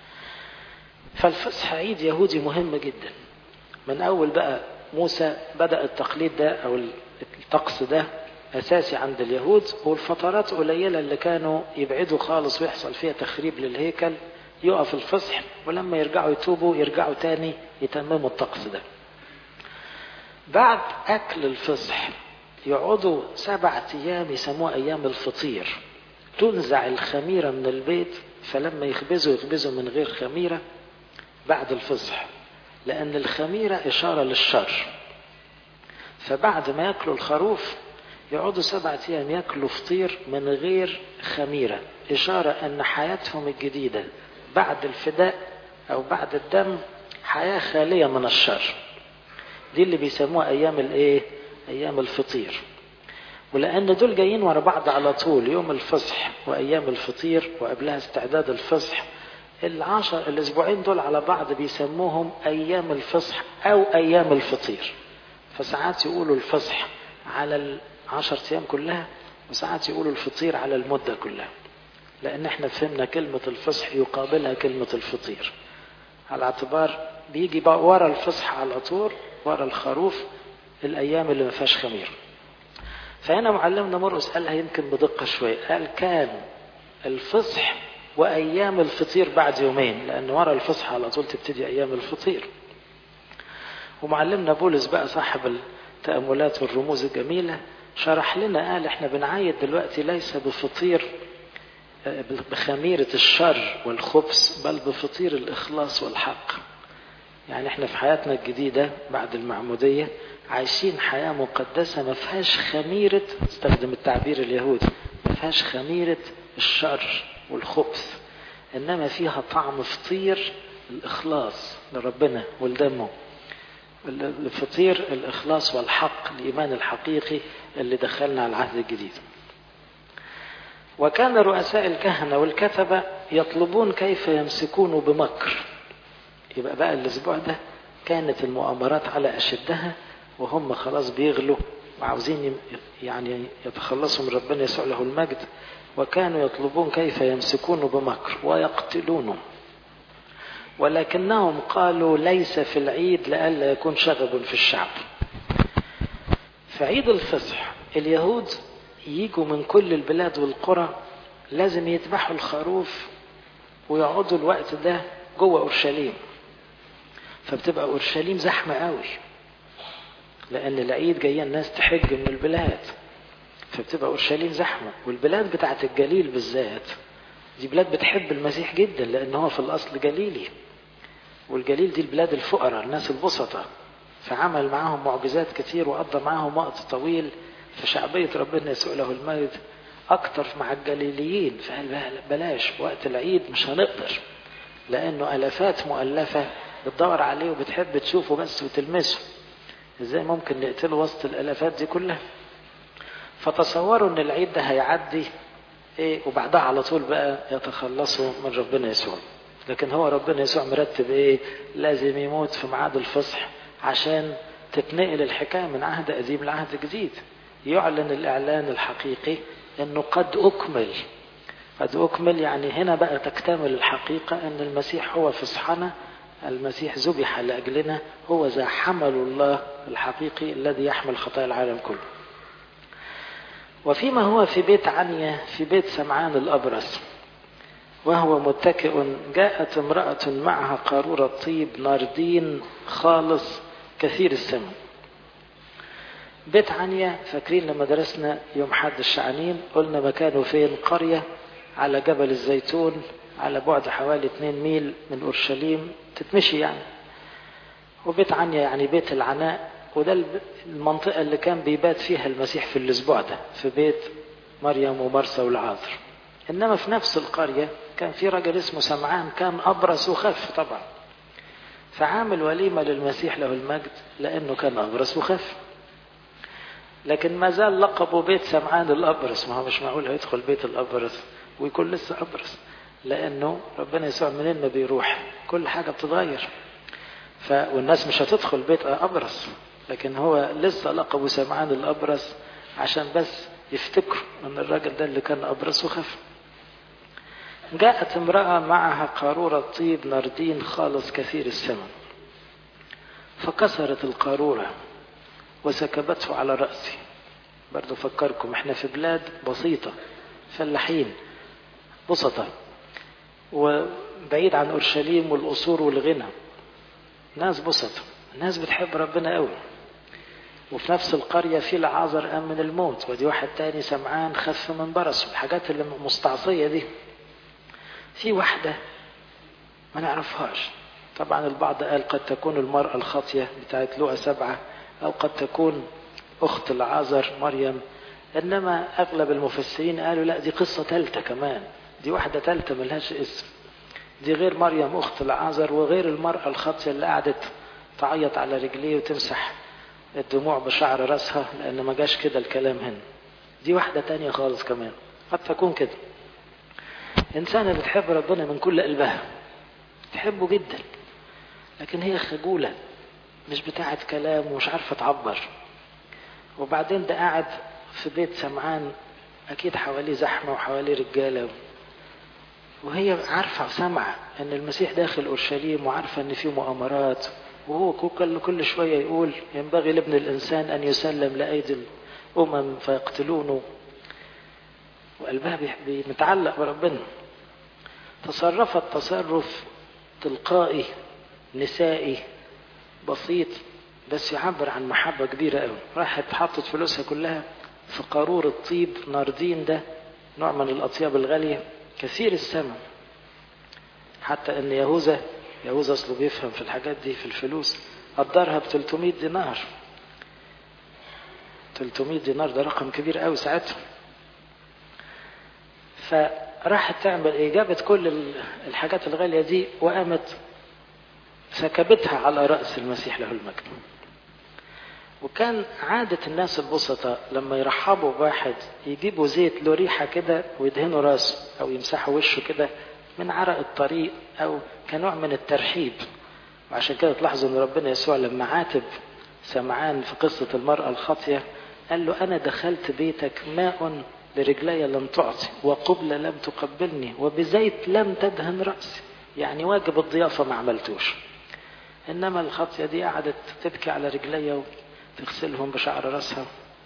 Speaker 1: فالفصح عيد يهودي مهم جدا من أول بقى موسى بدأ التقليد ده أو الطقس ده أساسي عند اليهود والفترات قليلة اللي كانوا يبعدوا خالص ويحصل فيها تخريب للهيكل يقف الفصح ولما يرجعوا يتوبوا يرجعوا تاني يتمموا الطقس ده بعد أكل الفصح يقعدوا سبعة أيام يسموها أيام الفطير تنزع الخميرة من البيت فلما يخبزوا يخبزوا من غير خميرة بعد الفصح لأن الخميرة إشارة للشر فبعد ما يأكلوا الخروف يقعدوا سبعة أيام يأكلوا فطير من غير خميرة إشارة أن حياتهم الجديدة بعد الفداء أو بعد الدم حياة خالية من الشر دي اللي بيسموها أيام الإيه؟ أيام الفطير ولأن دول جايين ورا بعض على طول يوم الفصح وأيام الفطير وقبلها استعداد الفصح العشر الأسبوعين دول على بعض بيسموهم أيام الفصح أو أيام الفطير فساعات يقولوا الفصح على العشر أيام كلها وساعات يقولوا الفطير على المدة كلها لأن احنا فهمنا كلمة الفصح يقابلها كلمة الفطير على اعتبار بيجي بقى ورا الفصح على طول ورا الخروف الأيام اللي ما فيهاش خمير فهنا معلمنا مرقس قالها يمكن بدقة شوية قال كان الفصح وأيام الفطير بعد يومين لأن ورا الفصح على طول تبتدي أيام الفطير ومعلمنا بولس بقى صاحب التأملات والرموز الجميلة شرح لنا قال احنا بنعيد دلوقتي ليس بفطير بخميرة الشر والخبث بل بفطير الإخلاص والحق يعني احنا في حياتنا الجديدة بعد المعمودية عايشين حياة مقدسة ما فيهاش خميرة استخدم التعبير اليهودي ما فيهاش خميرة الشر والخبث إنما فيها طعم فطير الإخلاص لربنا ولدمه الفطير الإخلاص والحق الإيمان الحقيقي اللي دخلنا على العهد الجديد وكان رؤساء الكهنة والكتبة يطلبون كيف يمسكونه بمكر يبقى بقى الأسبوع ده كانت المؤامرات على أشدها وهم خلاص بيغلوا وعاوزين يعني يتخلصوا من ربنا يسوع له المجد وكانوا يطلبون كيف يمسكونه بمكر ويقتلونه ولكنهم قالوا ليس في العيد لئلا يكون شغب في الشعب في عيد الفصح اليهود يجوا من كل البلاد والقرى لازم يذبحوا الخروف ويقعدوا الوقت ده جوه اورشليم فبتبقى اورشليم زحمه قوي لان العيد جايه الناس تحج من البلاد فبتبقى اورشليم زحمه والبلاد بتاعت الجليل بالذات دي بلاد بتحب المسيح جدا لان هو في الاصل جليلي والجليل دي البلاد الفقراء الناس البسطة فعمل معاهم معجزات كتير وقضى معاهم وقت طويل فشعبية ربنا يسوع له المجد أكتر مع الجليليين فقال بلاش وقت العيد مش هنقدر لأنه ألفات مؤلفة بتدور عليه وبتحب تشوفه بس وتلمسه ازاي ممكن نقتله وسط الألفات دي كلها فتصوروا ان العيد ده هيعدي ايه وبعدها على طول بقى يتخلصوا من ربنا يسوع لكن هو ربنا يسوع مرتب ايه لازم يموت في ميعاد الفصح عشان تتنقل الحكايه من عهد قديم لعهد جديد يعلن الاعلان الحقيقي انه قد اكمل قد اكمل يعني هنا بقى تكتمل الحقيقه ان المسيح هو فصحنا المسيح ذبح لاجلنا هو ذا حمل الله الحقيقي الذي يحمل خطايا العالم كله وفيما هو في بيت عنيا في بيت سمعان الأبرص وهو متكئ جاءت امرأة معها قارورة طيب ناردين خالص كثير السمن بيت عنيا فاكرين لما درسنا يوم حد الشعنين قلنا مكانه فين قرية على جبل الزيتون على بعد حوالي 2 ميل من أورشليم تتمشي يعني وبيت عنيا يعني بيت العناء وده المنطقة اللي كان بيبات فيها المسيح في الأسبوع ده في بيت مريم ومرسى والعاذر إنما في نفس القرية كان في راجل اسمه سمعان كان أبرص وخف طبعا فعامل وليمة للمسيح له المجد لأنه كان أبرص وخف لكن ما زال لقبه بيت سمعان الأبرص ما هو مش معقول هيدخل بيت الأبرص ويكون لسه أبرص لأنه ربنا يسوع منين ما بيروح كل حاجة بتتغير ف... والناس مش هتدخل بيت أبرص لكن هو لسه لقبه سمعان الأبرص عشان بس يفتكروا أن الراجل ده اللي كان أبرص وخف جاءت امرأة معها قارورة طيب نردين خالص كثير الثمن فكسرت القارورة وسكبته على رأسي برضو فكركم احنا في بلاد بسيطة فلاحين بسطة وبعيد عن أورشليم والقصور والغنى ناس بسطة ناس بتحب ربنا قوي وفي نفس القرية في العازر قام من الموت ودي واحد تاني سمعان خف من برص والحاجات اللي مستعصية دي في واحدة ما نعرفهاش طبعا البعض قال قد تكون المرأة الخاطية بتاعت لوقا سبعة أو قد تكون أخت العازر مريم إنما أغلب المفسرين قالوا لا دي قصة ثالثة كمان دي واحدة ثالثة ملهاش اسم دي غير مريم أخت العازر وغير المرأة الخاطية اللي قعدت تعيط على رجليه وتمسح الدموع بشعر راسها لأن ما جاش كده الكلام هنا دي واحدة تانية خالص كمان قد تكون كده إنسانة بتحب ربنا من كل قلبها تحبه جدا لكن هي خجولة مش بتاعة كلام ومش عارفة تعبر وبعدين ده قاعد في بيت سمعان أكيد حواليه زحمة وحواليه رجالة وهي عارفة وسامعة أن المسيح داخل أورشليم وعارفة أن في مؤامرات وهو كل كل شوية يقول ينبغي لابن الإنسان أن يسلم لأيدي الأمم فيقتلونه وقلبها متعلق بربنا تصرفت تصرف تلقائي نسائي بسيط بس يعبر عن محبة كبيرة قوي راحت حطت فلوسها كلها في قارور الطيب ناردين ده نوع من الأطياب الغالية كثير الثمن حتى ان يهوذا يهوذا اصله بيفهم في الحاجات دي في الفلوس قدرها ب 300 دينار 300 دينار ده رقم كبير قوي ساعتها فراحت تعمل ايه جابت كل الحاجات الغالية دي وقامت سكبتها على رأس المسيح له المجد وكان عادة الناس البسطة لما يرحبوا بواحد يجيبوا زيت له ريحة كده ويدهنوا راسه أو يمسحوا وشه كده من عرق الطريق أو كنوع من الترحيب وعشان كده تلاحظوا أن ربنا يسوع لما عاتب سمعان في قصة المرأة الخاطية قال له أنا دخلت بيتك ماء لرجلي لم تعطي وقبلة لم تقبلني وبزيت لم تدهن رأسي يعني واجب الضيافة ما عملتوش إنما الخاطية دي قعدت تبكي على رجلي وتغسلهم بشعر رأسها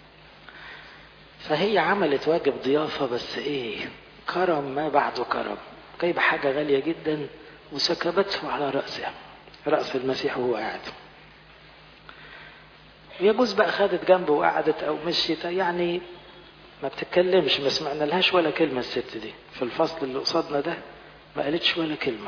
Speaker 1: فهي عملت واجب ضيافة بس إيه كرم ما بعده كرم جايبة حاجة غالية جدا وسكبته على رأسها رأس المسيح وهو قاعد يجوز بقى خدت جنبه وقعدت أو مشيت يعني ما بتتكلمش ما سمعنا لهاش ولا كلمة الست دي في الفصل اللي قصادنا ده ما قالتش ولا كلمة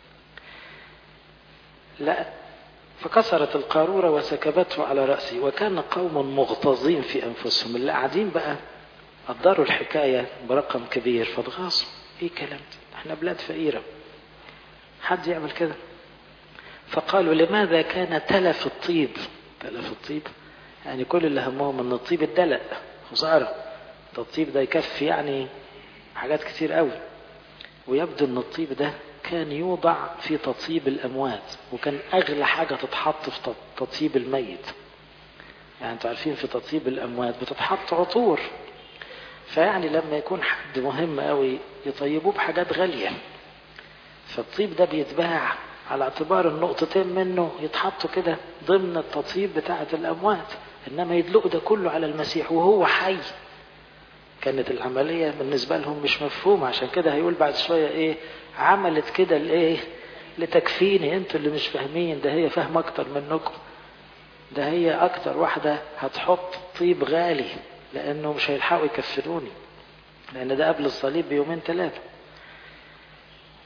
Speaker 1: لا فكسرت القارورة وسكبته على رأسي وكان قوم مغتاظين في أنفسهم اللي قاعدين بقى قدروا الحكاية برقم كبير فاتغاصوا ايه كلام احنا بلاد فقيرة حد يعمل كده فقالوا لماذا كان تلف الطيب تلف الطيب يعني كل اللي همهم ان الطيب اتدلق خسارة ده الطيب ده يكفي يعني حاجات كتير قوي ويبدو ان الطيب ده كان يوضع في تطيب الاموات وكان اغلى حاجة تتحط في تطيب الميت يعني انتوا عارفين في تطيب الاموات بتتحط عطور فيعني لما يكون حد مهم قوي يطيبوه بحاجات غالية فالطيب ده بيتباع على اعتبار النقطتين منه يتحطوا كده ضمن التطيب بتاعة الأموات إنما يدلقوا ده كله على المسيح وهو حي كانت العملية بالنسبة لهم مش مفهومة عشان كده هيقول بعد شوية إيه عملت كده لإيه لتكفيني انتوا اللي مش فاهمين ده هي فاهمة أكتر منكم ده هي أكتر واحدة هتحط طيب غالي لأنه مش هيلحقوا يكفروني لأن ده قبل الصليب بيومين ثلاثة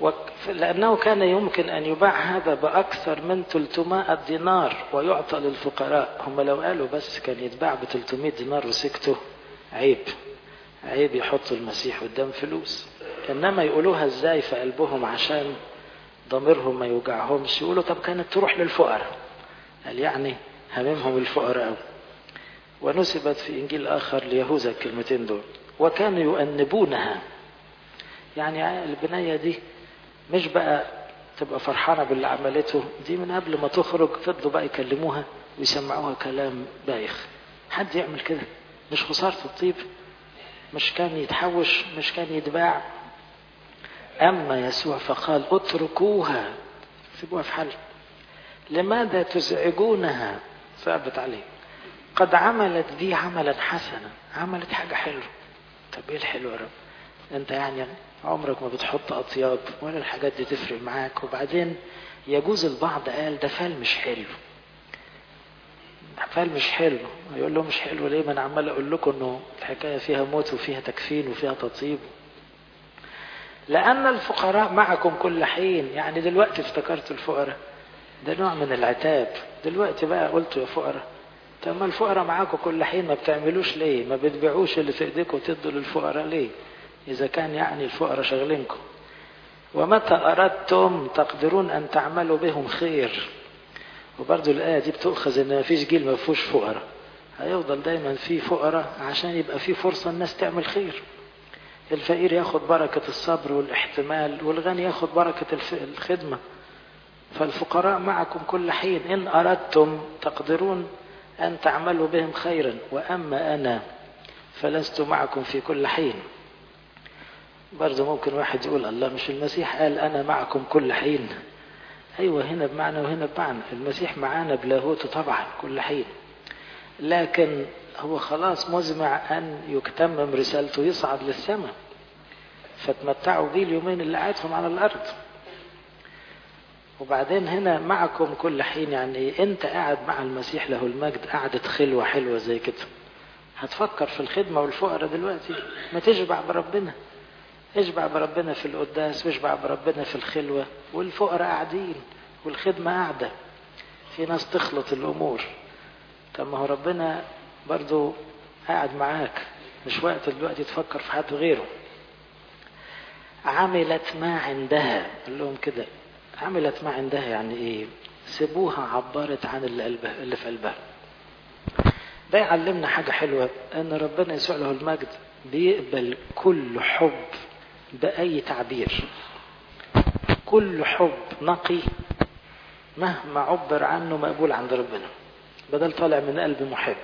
Speaker 1: لأنه كان يمكن أن يباع هذا بأكثر من 300 دينار ويعطى للفقراء هم لو قالوا بس كان يتباع ب 300 دينار وسكتوا عيب عيب يحطوا المسيح قدام فلوس إنما يقولوها إزاي في قلبهم عشان ضميرهم ما يوجعهمش يقولوا طب كانت تروح للفقراء قال يعني هممهم الفقراء أوي ونسبت في إنجيل آخر ليهوذا الكلمتين دول وكانوا يؤنبونها يعني البناية دي مش بقى تبقى فرحانة باللي عملته دي من قبل ما تخرج فضلوا بقى يكلموها ويسمعوها كلام بايخ حد يعمل كده مش خسارة الطيب مش كان يتحوش مش كان يتباع أما يسوع فقال اتركوها سيبوها في حل لماذا تزعجونها ثابت عليه قد عملت دي عملا حسنا عملت حاجة حلوة طب ايه الحلو يا رب انت يعني عمرك ما بتحط اطياب ولا الحاجات دي تفرق معاك وبعدين يجوز البعض قال ده فال مش حلو فال مش حلو يقول له مش حلو ليه ما انا عمال اقول لكم انه الحكايه فيها موت وفيها تكفين وفيها تطيب لان الفقراء معكم كل حين يعني دلوقتي افتكرت الفقراء ده نوع من العتاب دلوقتي بقى قلت يا فقراء طب ما الفقراء معاكم كل حين ما بتعملوش ليه ما بتبيعوش اللي في ايديكم وتدوا للفقراء ليه اذا كان يعني الفقراء شغلينكم ومتى اردتم تقدرون ان تعملوا بهم خير وبرضو الآية دي بتؤخذ إن مفيش جيل ما فيهوش فقراء هيفضل دايما في فقراء عشان يبقى في فرصة الناس تعمل خير الفقير ياخد بركة الصبر والاحتمال والغني ياخد بركة الخدمة فالفقراء معكم كل حين إن أردتم تقدرون أن تعملوا بهم خيرا وأما أنا فلست معكم في كل حين برضه ممكن واحد يقول الله مش المسيح قال أنا معكم كل حين أيوة هنا بمعنى وهنا بمعنى المسيح معانا بلاهوته طبعا كل حين لكن هو خلاص مزمع أن يكتمم رسالته يصعد للسماء فتمتعوا بيه اليومين اللي قاعدهم على الأرض وبعدين هنا معكم كل حين يعني انت قاعد مع المسيح له المجد قعدة خلوة حلوة زي كده هتفكر في الخدمة والفقراء دلوقتي ما تشبع بربنا اشبع بربنا في القداس واشبع بربنا في الخلوة والفقراء قاعدين والخدمة قاعدة في ناس تخلط الأمور طب ما هو ربنا برضو قاعد معاك مش وقت دلوقتي تفكر في حد غيره عملت ما عندها قال لهم كده عملت ما عندها يعني ايه سيبوها عبرت عن اللي, قلبها اللي في قلبها ده يعلمنا حاجة حلوة ان ربنا يسوع له المجد بيقبل كل حب بأي تعبير كل حب نقي مهما عبر عنه مقبول عند ربنا بدل طالع من قلب محب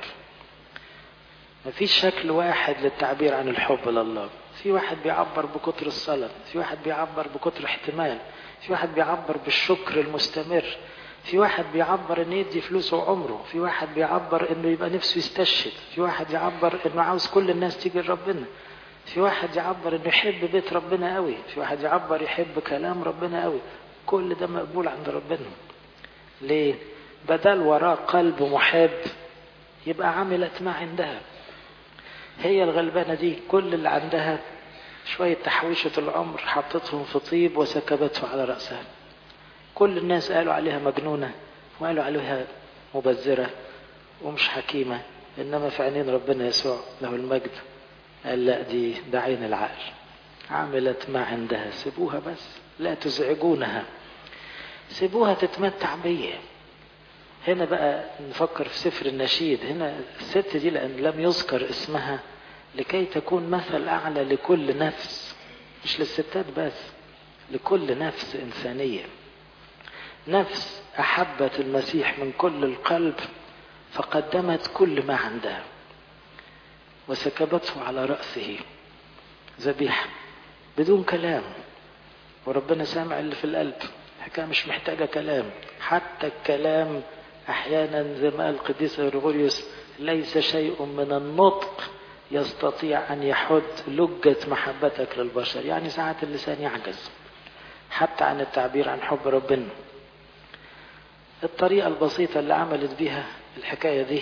Speaker 1: مفيش شكل واحد للتعبير عن الحب لله في واحد بيعبر بكتر الصلاة في واحد بيعبر بكتر احتمال في واحد بيعبر بالشكر المستمر في واحد بيعبر انه يدي فلوسه وعمره في واحد بيعبر انه يبقى نفسه يستشهد في واحد يعبر انه عاوز كل الناس تيجي لربنا في واحد يعبر انه يحب بيت ربنا قوي في واحد يعبر يحب كلام ربنا قوي كل ده مقبول عند ربنا ليه بدل وراه قلب محب يبقى عملت ما عندها هي الغلبانة دي كل اللي عندها شوية تحويشة العمر حطتهم في طيب وسكبته على رأسها كل الناس قالوا عليها مجنونة وقالوا عليها مبذرة ومش حكيمة إنما في عينين ربنا يسوع له المجد قال لا دي ده عين العقل عملت ما عندها سيبوها بس لا تزعجونها سيبوها تتمتع بيه هنا بقى نفكر في سفر النشيد هنا الست دي لأن لم يذكر اسمها لكي تكون مثل أعلى لكل نفس مش للستات بس لكل نفس إنسانية نفس أحبت المسيح من كل القلب فقدمت كل ما عندها وسكبته على رأسه ذبيحة بدون كلام وربنا سامع اللي في القلب حكاية مش محتاجة كلام حتى الكلام أحيانا زي ما قال القديس غريغوريوس ليس شيء من النطق يستطيع أن يحد لجة محبتك للبشر يعني ساعات اللسان يعجز حتى عن التعبير عن حب ربنا الطريقة البسيطة اللي عملت بيها الحكاية دي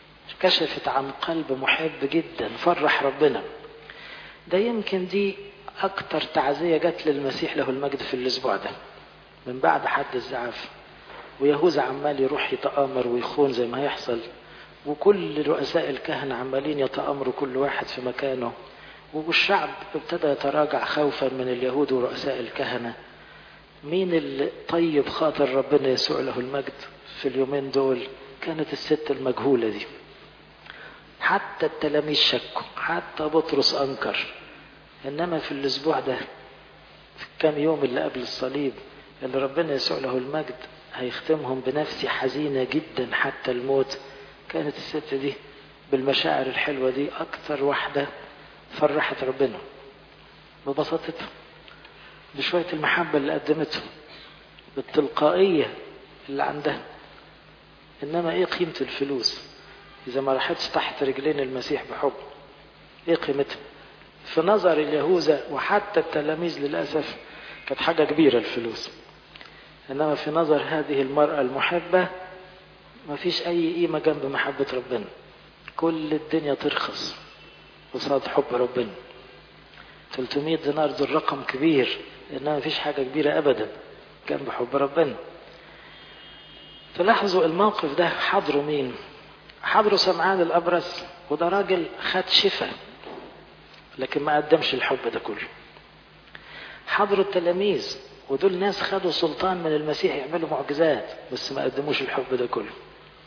Speaker 1: كشفت عن قلب محب جدا فرح ربنا ده يمكن دي أكتر تعزية جت للمسيح له المجد في الأسبوع ده من بعد حد الزعاف ويهوذا عمال يروح يتآمر ويخون زي ما هيحصل وكل رؤساء الكهنة عمالين يتآمروا كل واحد في مكانه والشعب ابتدى يتراجع خوفا من اليهود ورؤساء الكهنة مين اللي طيب خاطر ربنا يسوع له المجد في اليومين دول كانت الست المجهولة دي حتى التلاميذ شكوا حتى بطرس أنكر إنما في الأسبوع ده في كام يوم اللي قبل الصليب اللي ربنا يسوع له المجد هيختمهم بنفسي حزينة جدا حتى الموت كانت الست دي بالمشاعر الحلوة دي أكثر واحدة فرحت ربنا ببساطتها بشوية المحبة اللي قدمته بالتلقائية اللي عندها إنما إيه قيمة الفلوس إذا ما راحتش تحت رجلين المسيح بحب إيه قيمتها في نظر اليهوذا وحتى التلاميذ للأسف كانت حاجة كبيرة الفلوس إنما في نظر هذه المرأة المحبة ما فيش أي قيمة جنب محبة ربنا كل الدنيا ترخص قصاد حب ربنا 300 دينار دول رقم كبير إنما ما فيش حاجة كبيرة أبدا جنب حب ربنا تلاحظوا الموقف ده حضروا مين حضروا سمعان الأبرص وده راجل خد شفا لكن ما قدمش الحب ده كله حضروا التلاميذ ودول ناس خدوا سلطان من المسيح يعملوا معجزات بس ما قدموش الحب ده كله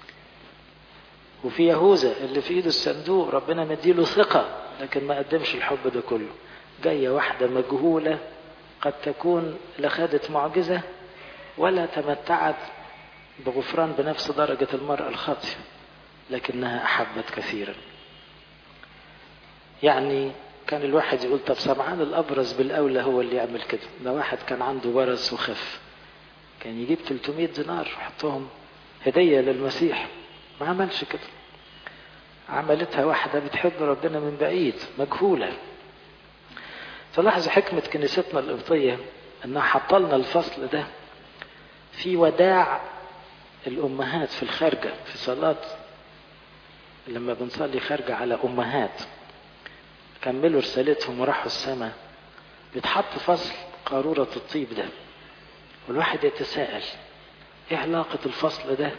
Speaker 1: وفي يهوذا اللي في ايده الصندوق ربنا مديله ثقة لكن ما قدمش الحب ده كله جاية واحدة مجهولة قد تكون لا خدت معجزة ولا تمتعت بغفران بنفس درجة المرأة الخاطئة لكنها أحبت كثيرا يعني كان الواحد يقول طب سمعان الأبرز بالأولى هو اللي يعمل كده ده واحد كان عنده برص وخف كان يجيب 300 دينار ويحطهم هدية للمسيح ما عملش كده عملتها واحدة بتحب ربنا من بعيد مجهولة تلاحظ حكمة كنيستنا القبطية انها حطلنا الفصل ده في وداع الأمهات في الخارجة في صلاة لما بنصلي خارجة على أمهات كملوا رسالتهم وراحوا السماء بيتحط فصل قارورة الطيب ده والواحد يتساءل ايه علاقة الفصل ده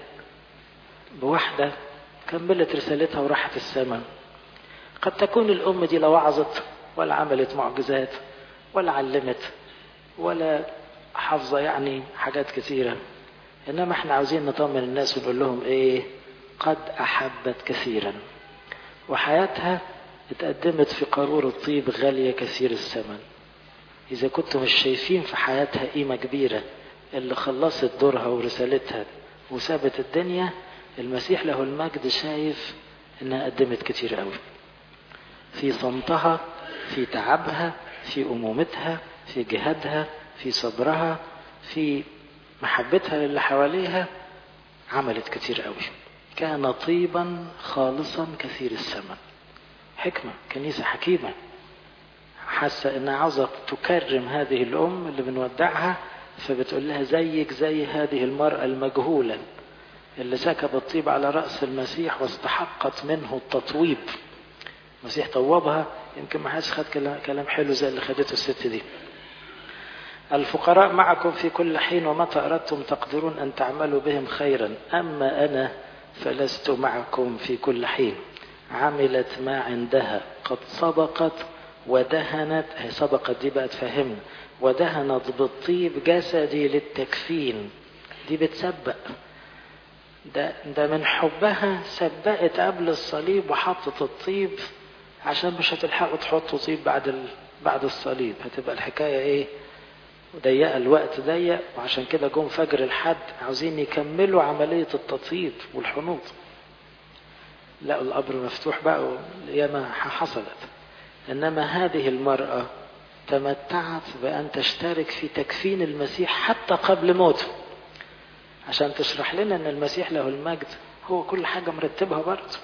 Speaker 1: بواحدة كملت رسالتها وراحت السماء قد تكون الأم دي لا وعظت ولا عملت معجزات ولا علمت ولا حافظة يعني حاجات كثيرة إنما احنا عاوزين نطمن الناس ونقول لهم ايه قد أحبت كثيرا وحياتها اتقدمت في قارورة طيب غالية كثير الثمن إذا كنتم مش شايفين في حياتها قيمة كبيرة اللي خلصت دورها ورسالتها وسابت الدنيا المسيح له المجد شايف إنها قدمت كتير قوي في صمتها في تعبها في أمومتها في جهادها في صبرها في محبتها للي حواليها عملت كتير قوي كان طيبا خالصا كثير الثمن حكمة كنيسة حكيمة حاسة انها عاوزة تكرم هذه الام اللي بنودعها فبتقول لها زيك زي هذه المرأة المجهولة اللي سكب الطيب على رأس المسيح واستحقت منه التطويب المسيح طوبها يمكن ما حدش خد كلام حلو زي اللي خدته الست دي الفقراء معكم في كل حين ومتى أردتم تقدرون أن تعملوا بهم خيرا أما أنا فلست معكم في كل حين عملت ما عندها قد سبقت ودهنت هي سبقت دي بقى تفهمنا ودهنت بالطيب جسدي للتكفين دي بتسبق ده, ده من حبها سبقت قبل الصليب وحطت الطيب عشان مش هتلحقوا تحطوا طيب بعد ال... بعد الصليب هتبقى الحكاية ايه ضيقة الوقت ضيق وعشان كده جم فجر الحد عاوزين يكملوا عملية التطيب والحنوط لقوا القبر مفتوح بقى والقيامة حصلت إنما هذه المرأة تمتعت بأن تشترك في تكفين المسيح حتى قبل موته عشان تشرح لنا أن المسيح له المجد هو كل حاجة مرتبها برضه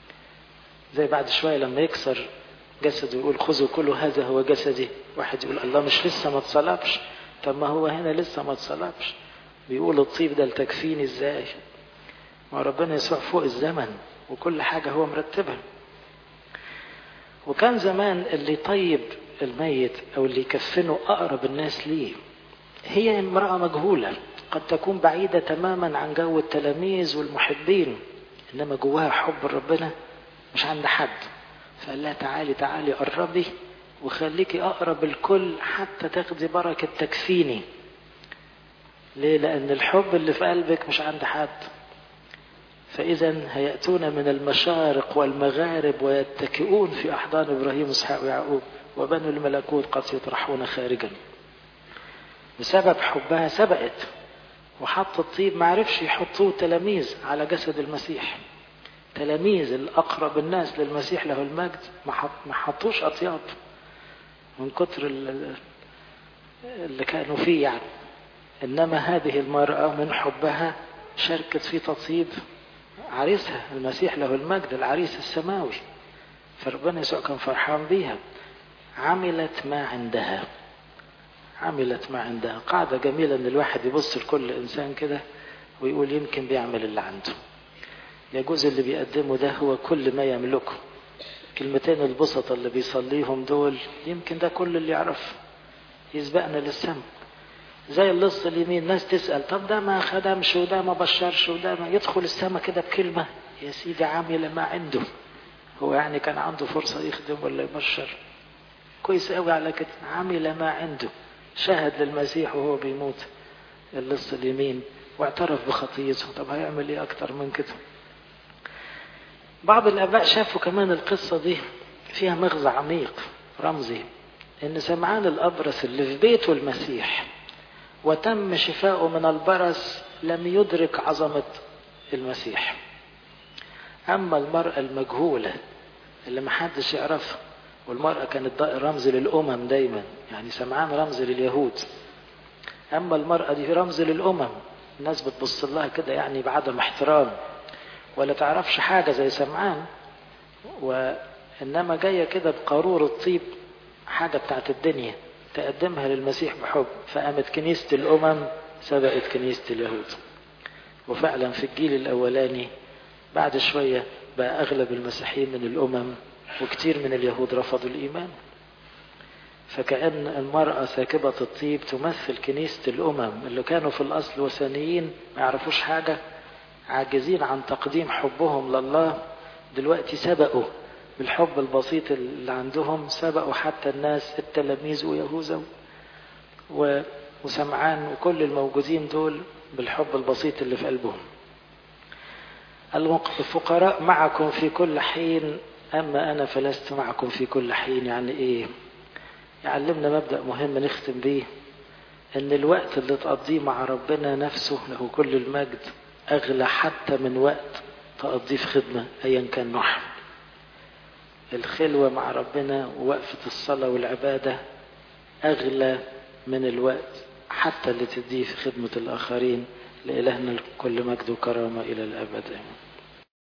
Speaker 1: زي بعد شوية لما يكسر جسده ويقول خذوا كل هذا هو جسدي واحد يقول الله مش لسه ما اتصلبش طب ما هو هنا لسه ما اتصلبش بيقول الطيب ده لتكفيني ازاي ما ربنا يسوع فوق الزمن وكل حاجة هو مرتبها وكان زمان اللي طيب الميت أو اللي يكفنه أقرب الناس ليه هي امرأة مجهولة قد تكون بعيدة تماما عن جو التلاميذ والمحبين إنما جواها حب ربنا مش عند حد فقال لها تعالي تعالي قربي وخليكي أقرب الكل حتى تاخدي بركة تكفيني ليه لأن الحب اللي في قلبك مش عند حد فإذا هيأتون من المشارق والمغارب ويتكئون في أحضان إبراهيم وإسحاق ويعقوب وبنو الملكوت قد يطرحون خارجا بسبب حبها سبقت وحط الطيب ما عرفش يحطوه تلاميذ على جسد المسيح تلاميذ الأقرب الناس للمسيح له المجد ما حطوش أطياب من كتر اللي كانوا فيه يعني إنما هذه المرأة من حبها شاركت في تطيب عريسها المسيح له المجد العريس السماوي فربنا يسوع كان فرحان بيها عملت ما عندها عملت ما عندها قاعدة جميلة ان الواحد يبص لكل انسان كده ويقول يمكن بيعمل اللي عنده يجوز اللي بيقدمه ده هو كل ما يملكه كلمتين البسطة اللي بيصليهم دول يمكن ده كل اللي يعرف يسبقنا للسما زي اللص اليمين ناس تسأل طب ده ما خدمش وده ما بشرش وده ما يدخل السما كده بكلمة يا سيدي عمل ما عنده هو يعني كان عنده فرصة يخدم ولا يبشر كويس قوي على كده عمل ما عنده شهد للمسيح وهو بيموت اللص اليمين واعترف بخطيته طب هيعمل ايه اكتر من كده بعض الاباء شافوا كمان القصة دي فيها مغزى عميق رمزي ان سمعان الابرص اللي في بيته المسيح وتم شفاؤه من البرص لم يدرك عظمة المسيح أما المرأة المجهولة اللي محدش يعرفها والمرأة كانت رمز للأمم دايما يعني سمعان رمز لليهود أما المرأة دي رمز للأمم الناس بتبص لها كده يعني بعدم احترام ولا تعرفش حاجة زي سمعان وإنما جاية كده بقارور الطيب حاجة بتاعت الدنيا تقدمها للمسيح بحب فقامت كنيسة الأمم سبقت كنيسة اليهود وفعلا في الجيل الأولاني بعد شوية بقى أغلب المسيحيين من الأمم وكتير من اليهود رفضوا الإيمان فكأن المرأة ساكبة الطيب تمثل كنيسة الأمم اللي كانوا في الأصل وثنيين ما يعرفوش حاجة عاجزين عن تقديم حبهم لله دلوقتي سبقوا بالحب البسيط اللي عندهم سبقوا حتى الناس التلاميذ ويهوذا وسمعان وكل الموجودين دول بالحب البسيط اللي في قلبهم الفقراء معكم في كل حين أما أنا فلست معكم في كل حين يعني إيه يعلمنا مبدأ مهم نختم بيه أن الوقت اللي تقضيه مع ربنا نفسه له كل المجد أغلى حتى من وقت تقضيه في خدمة أيا كان نوعها الخلوة مع ربنا ووقفة الصلاة والعبادة أغلى من الوقت حتى اللي تديه في خدمة الآخرين لإلهنا كل مجد وكرامة إلى الأبد آمين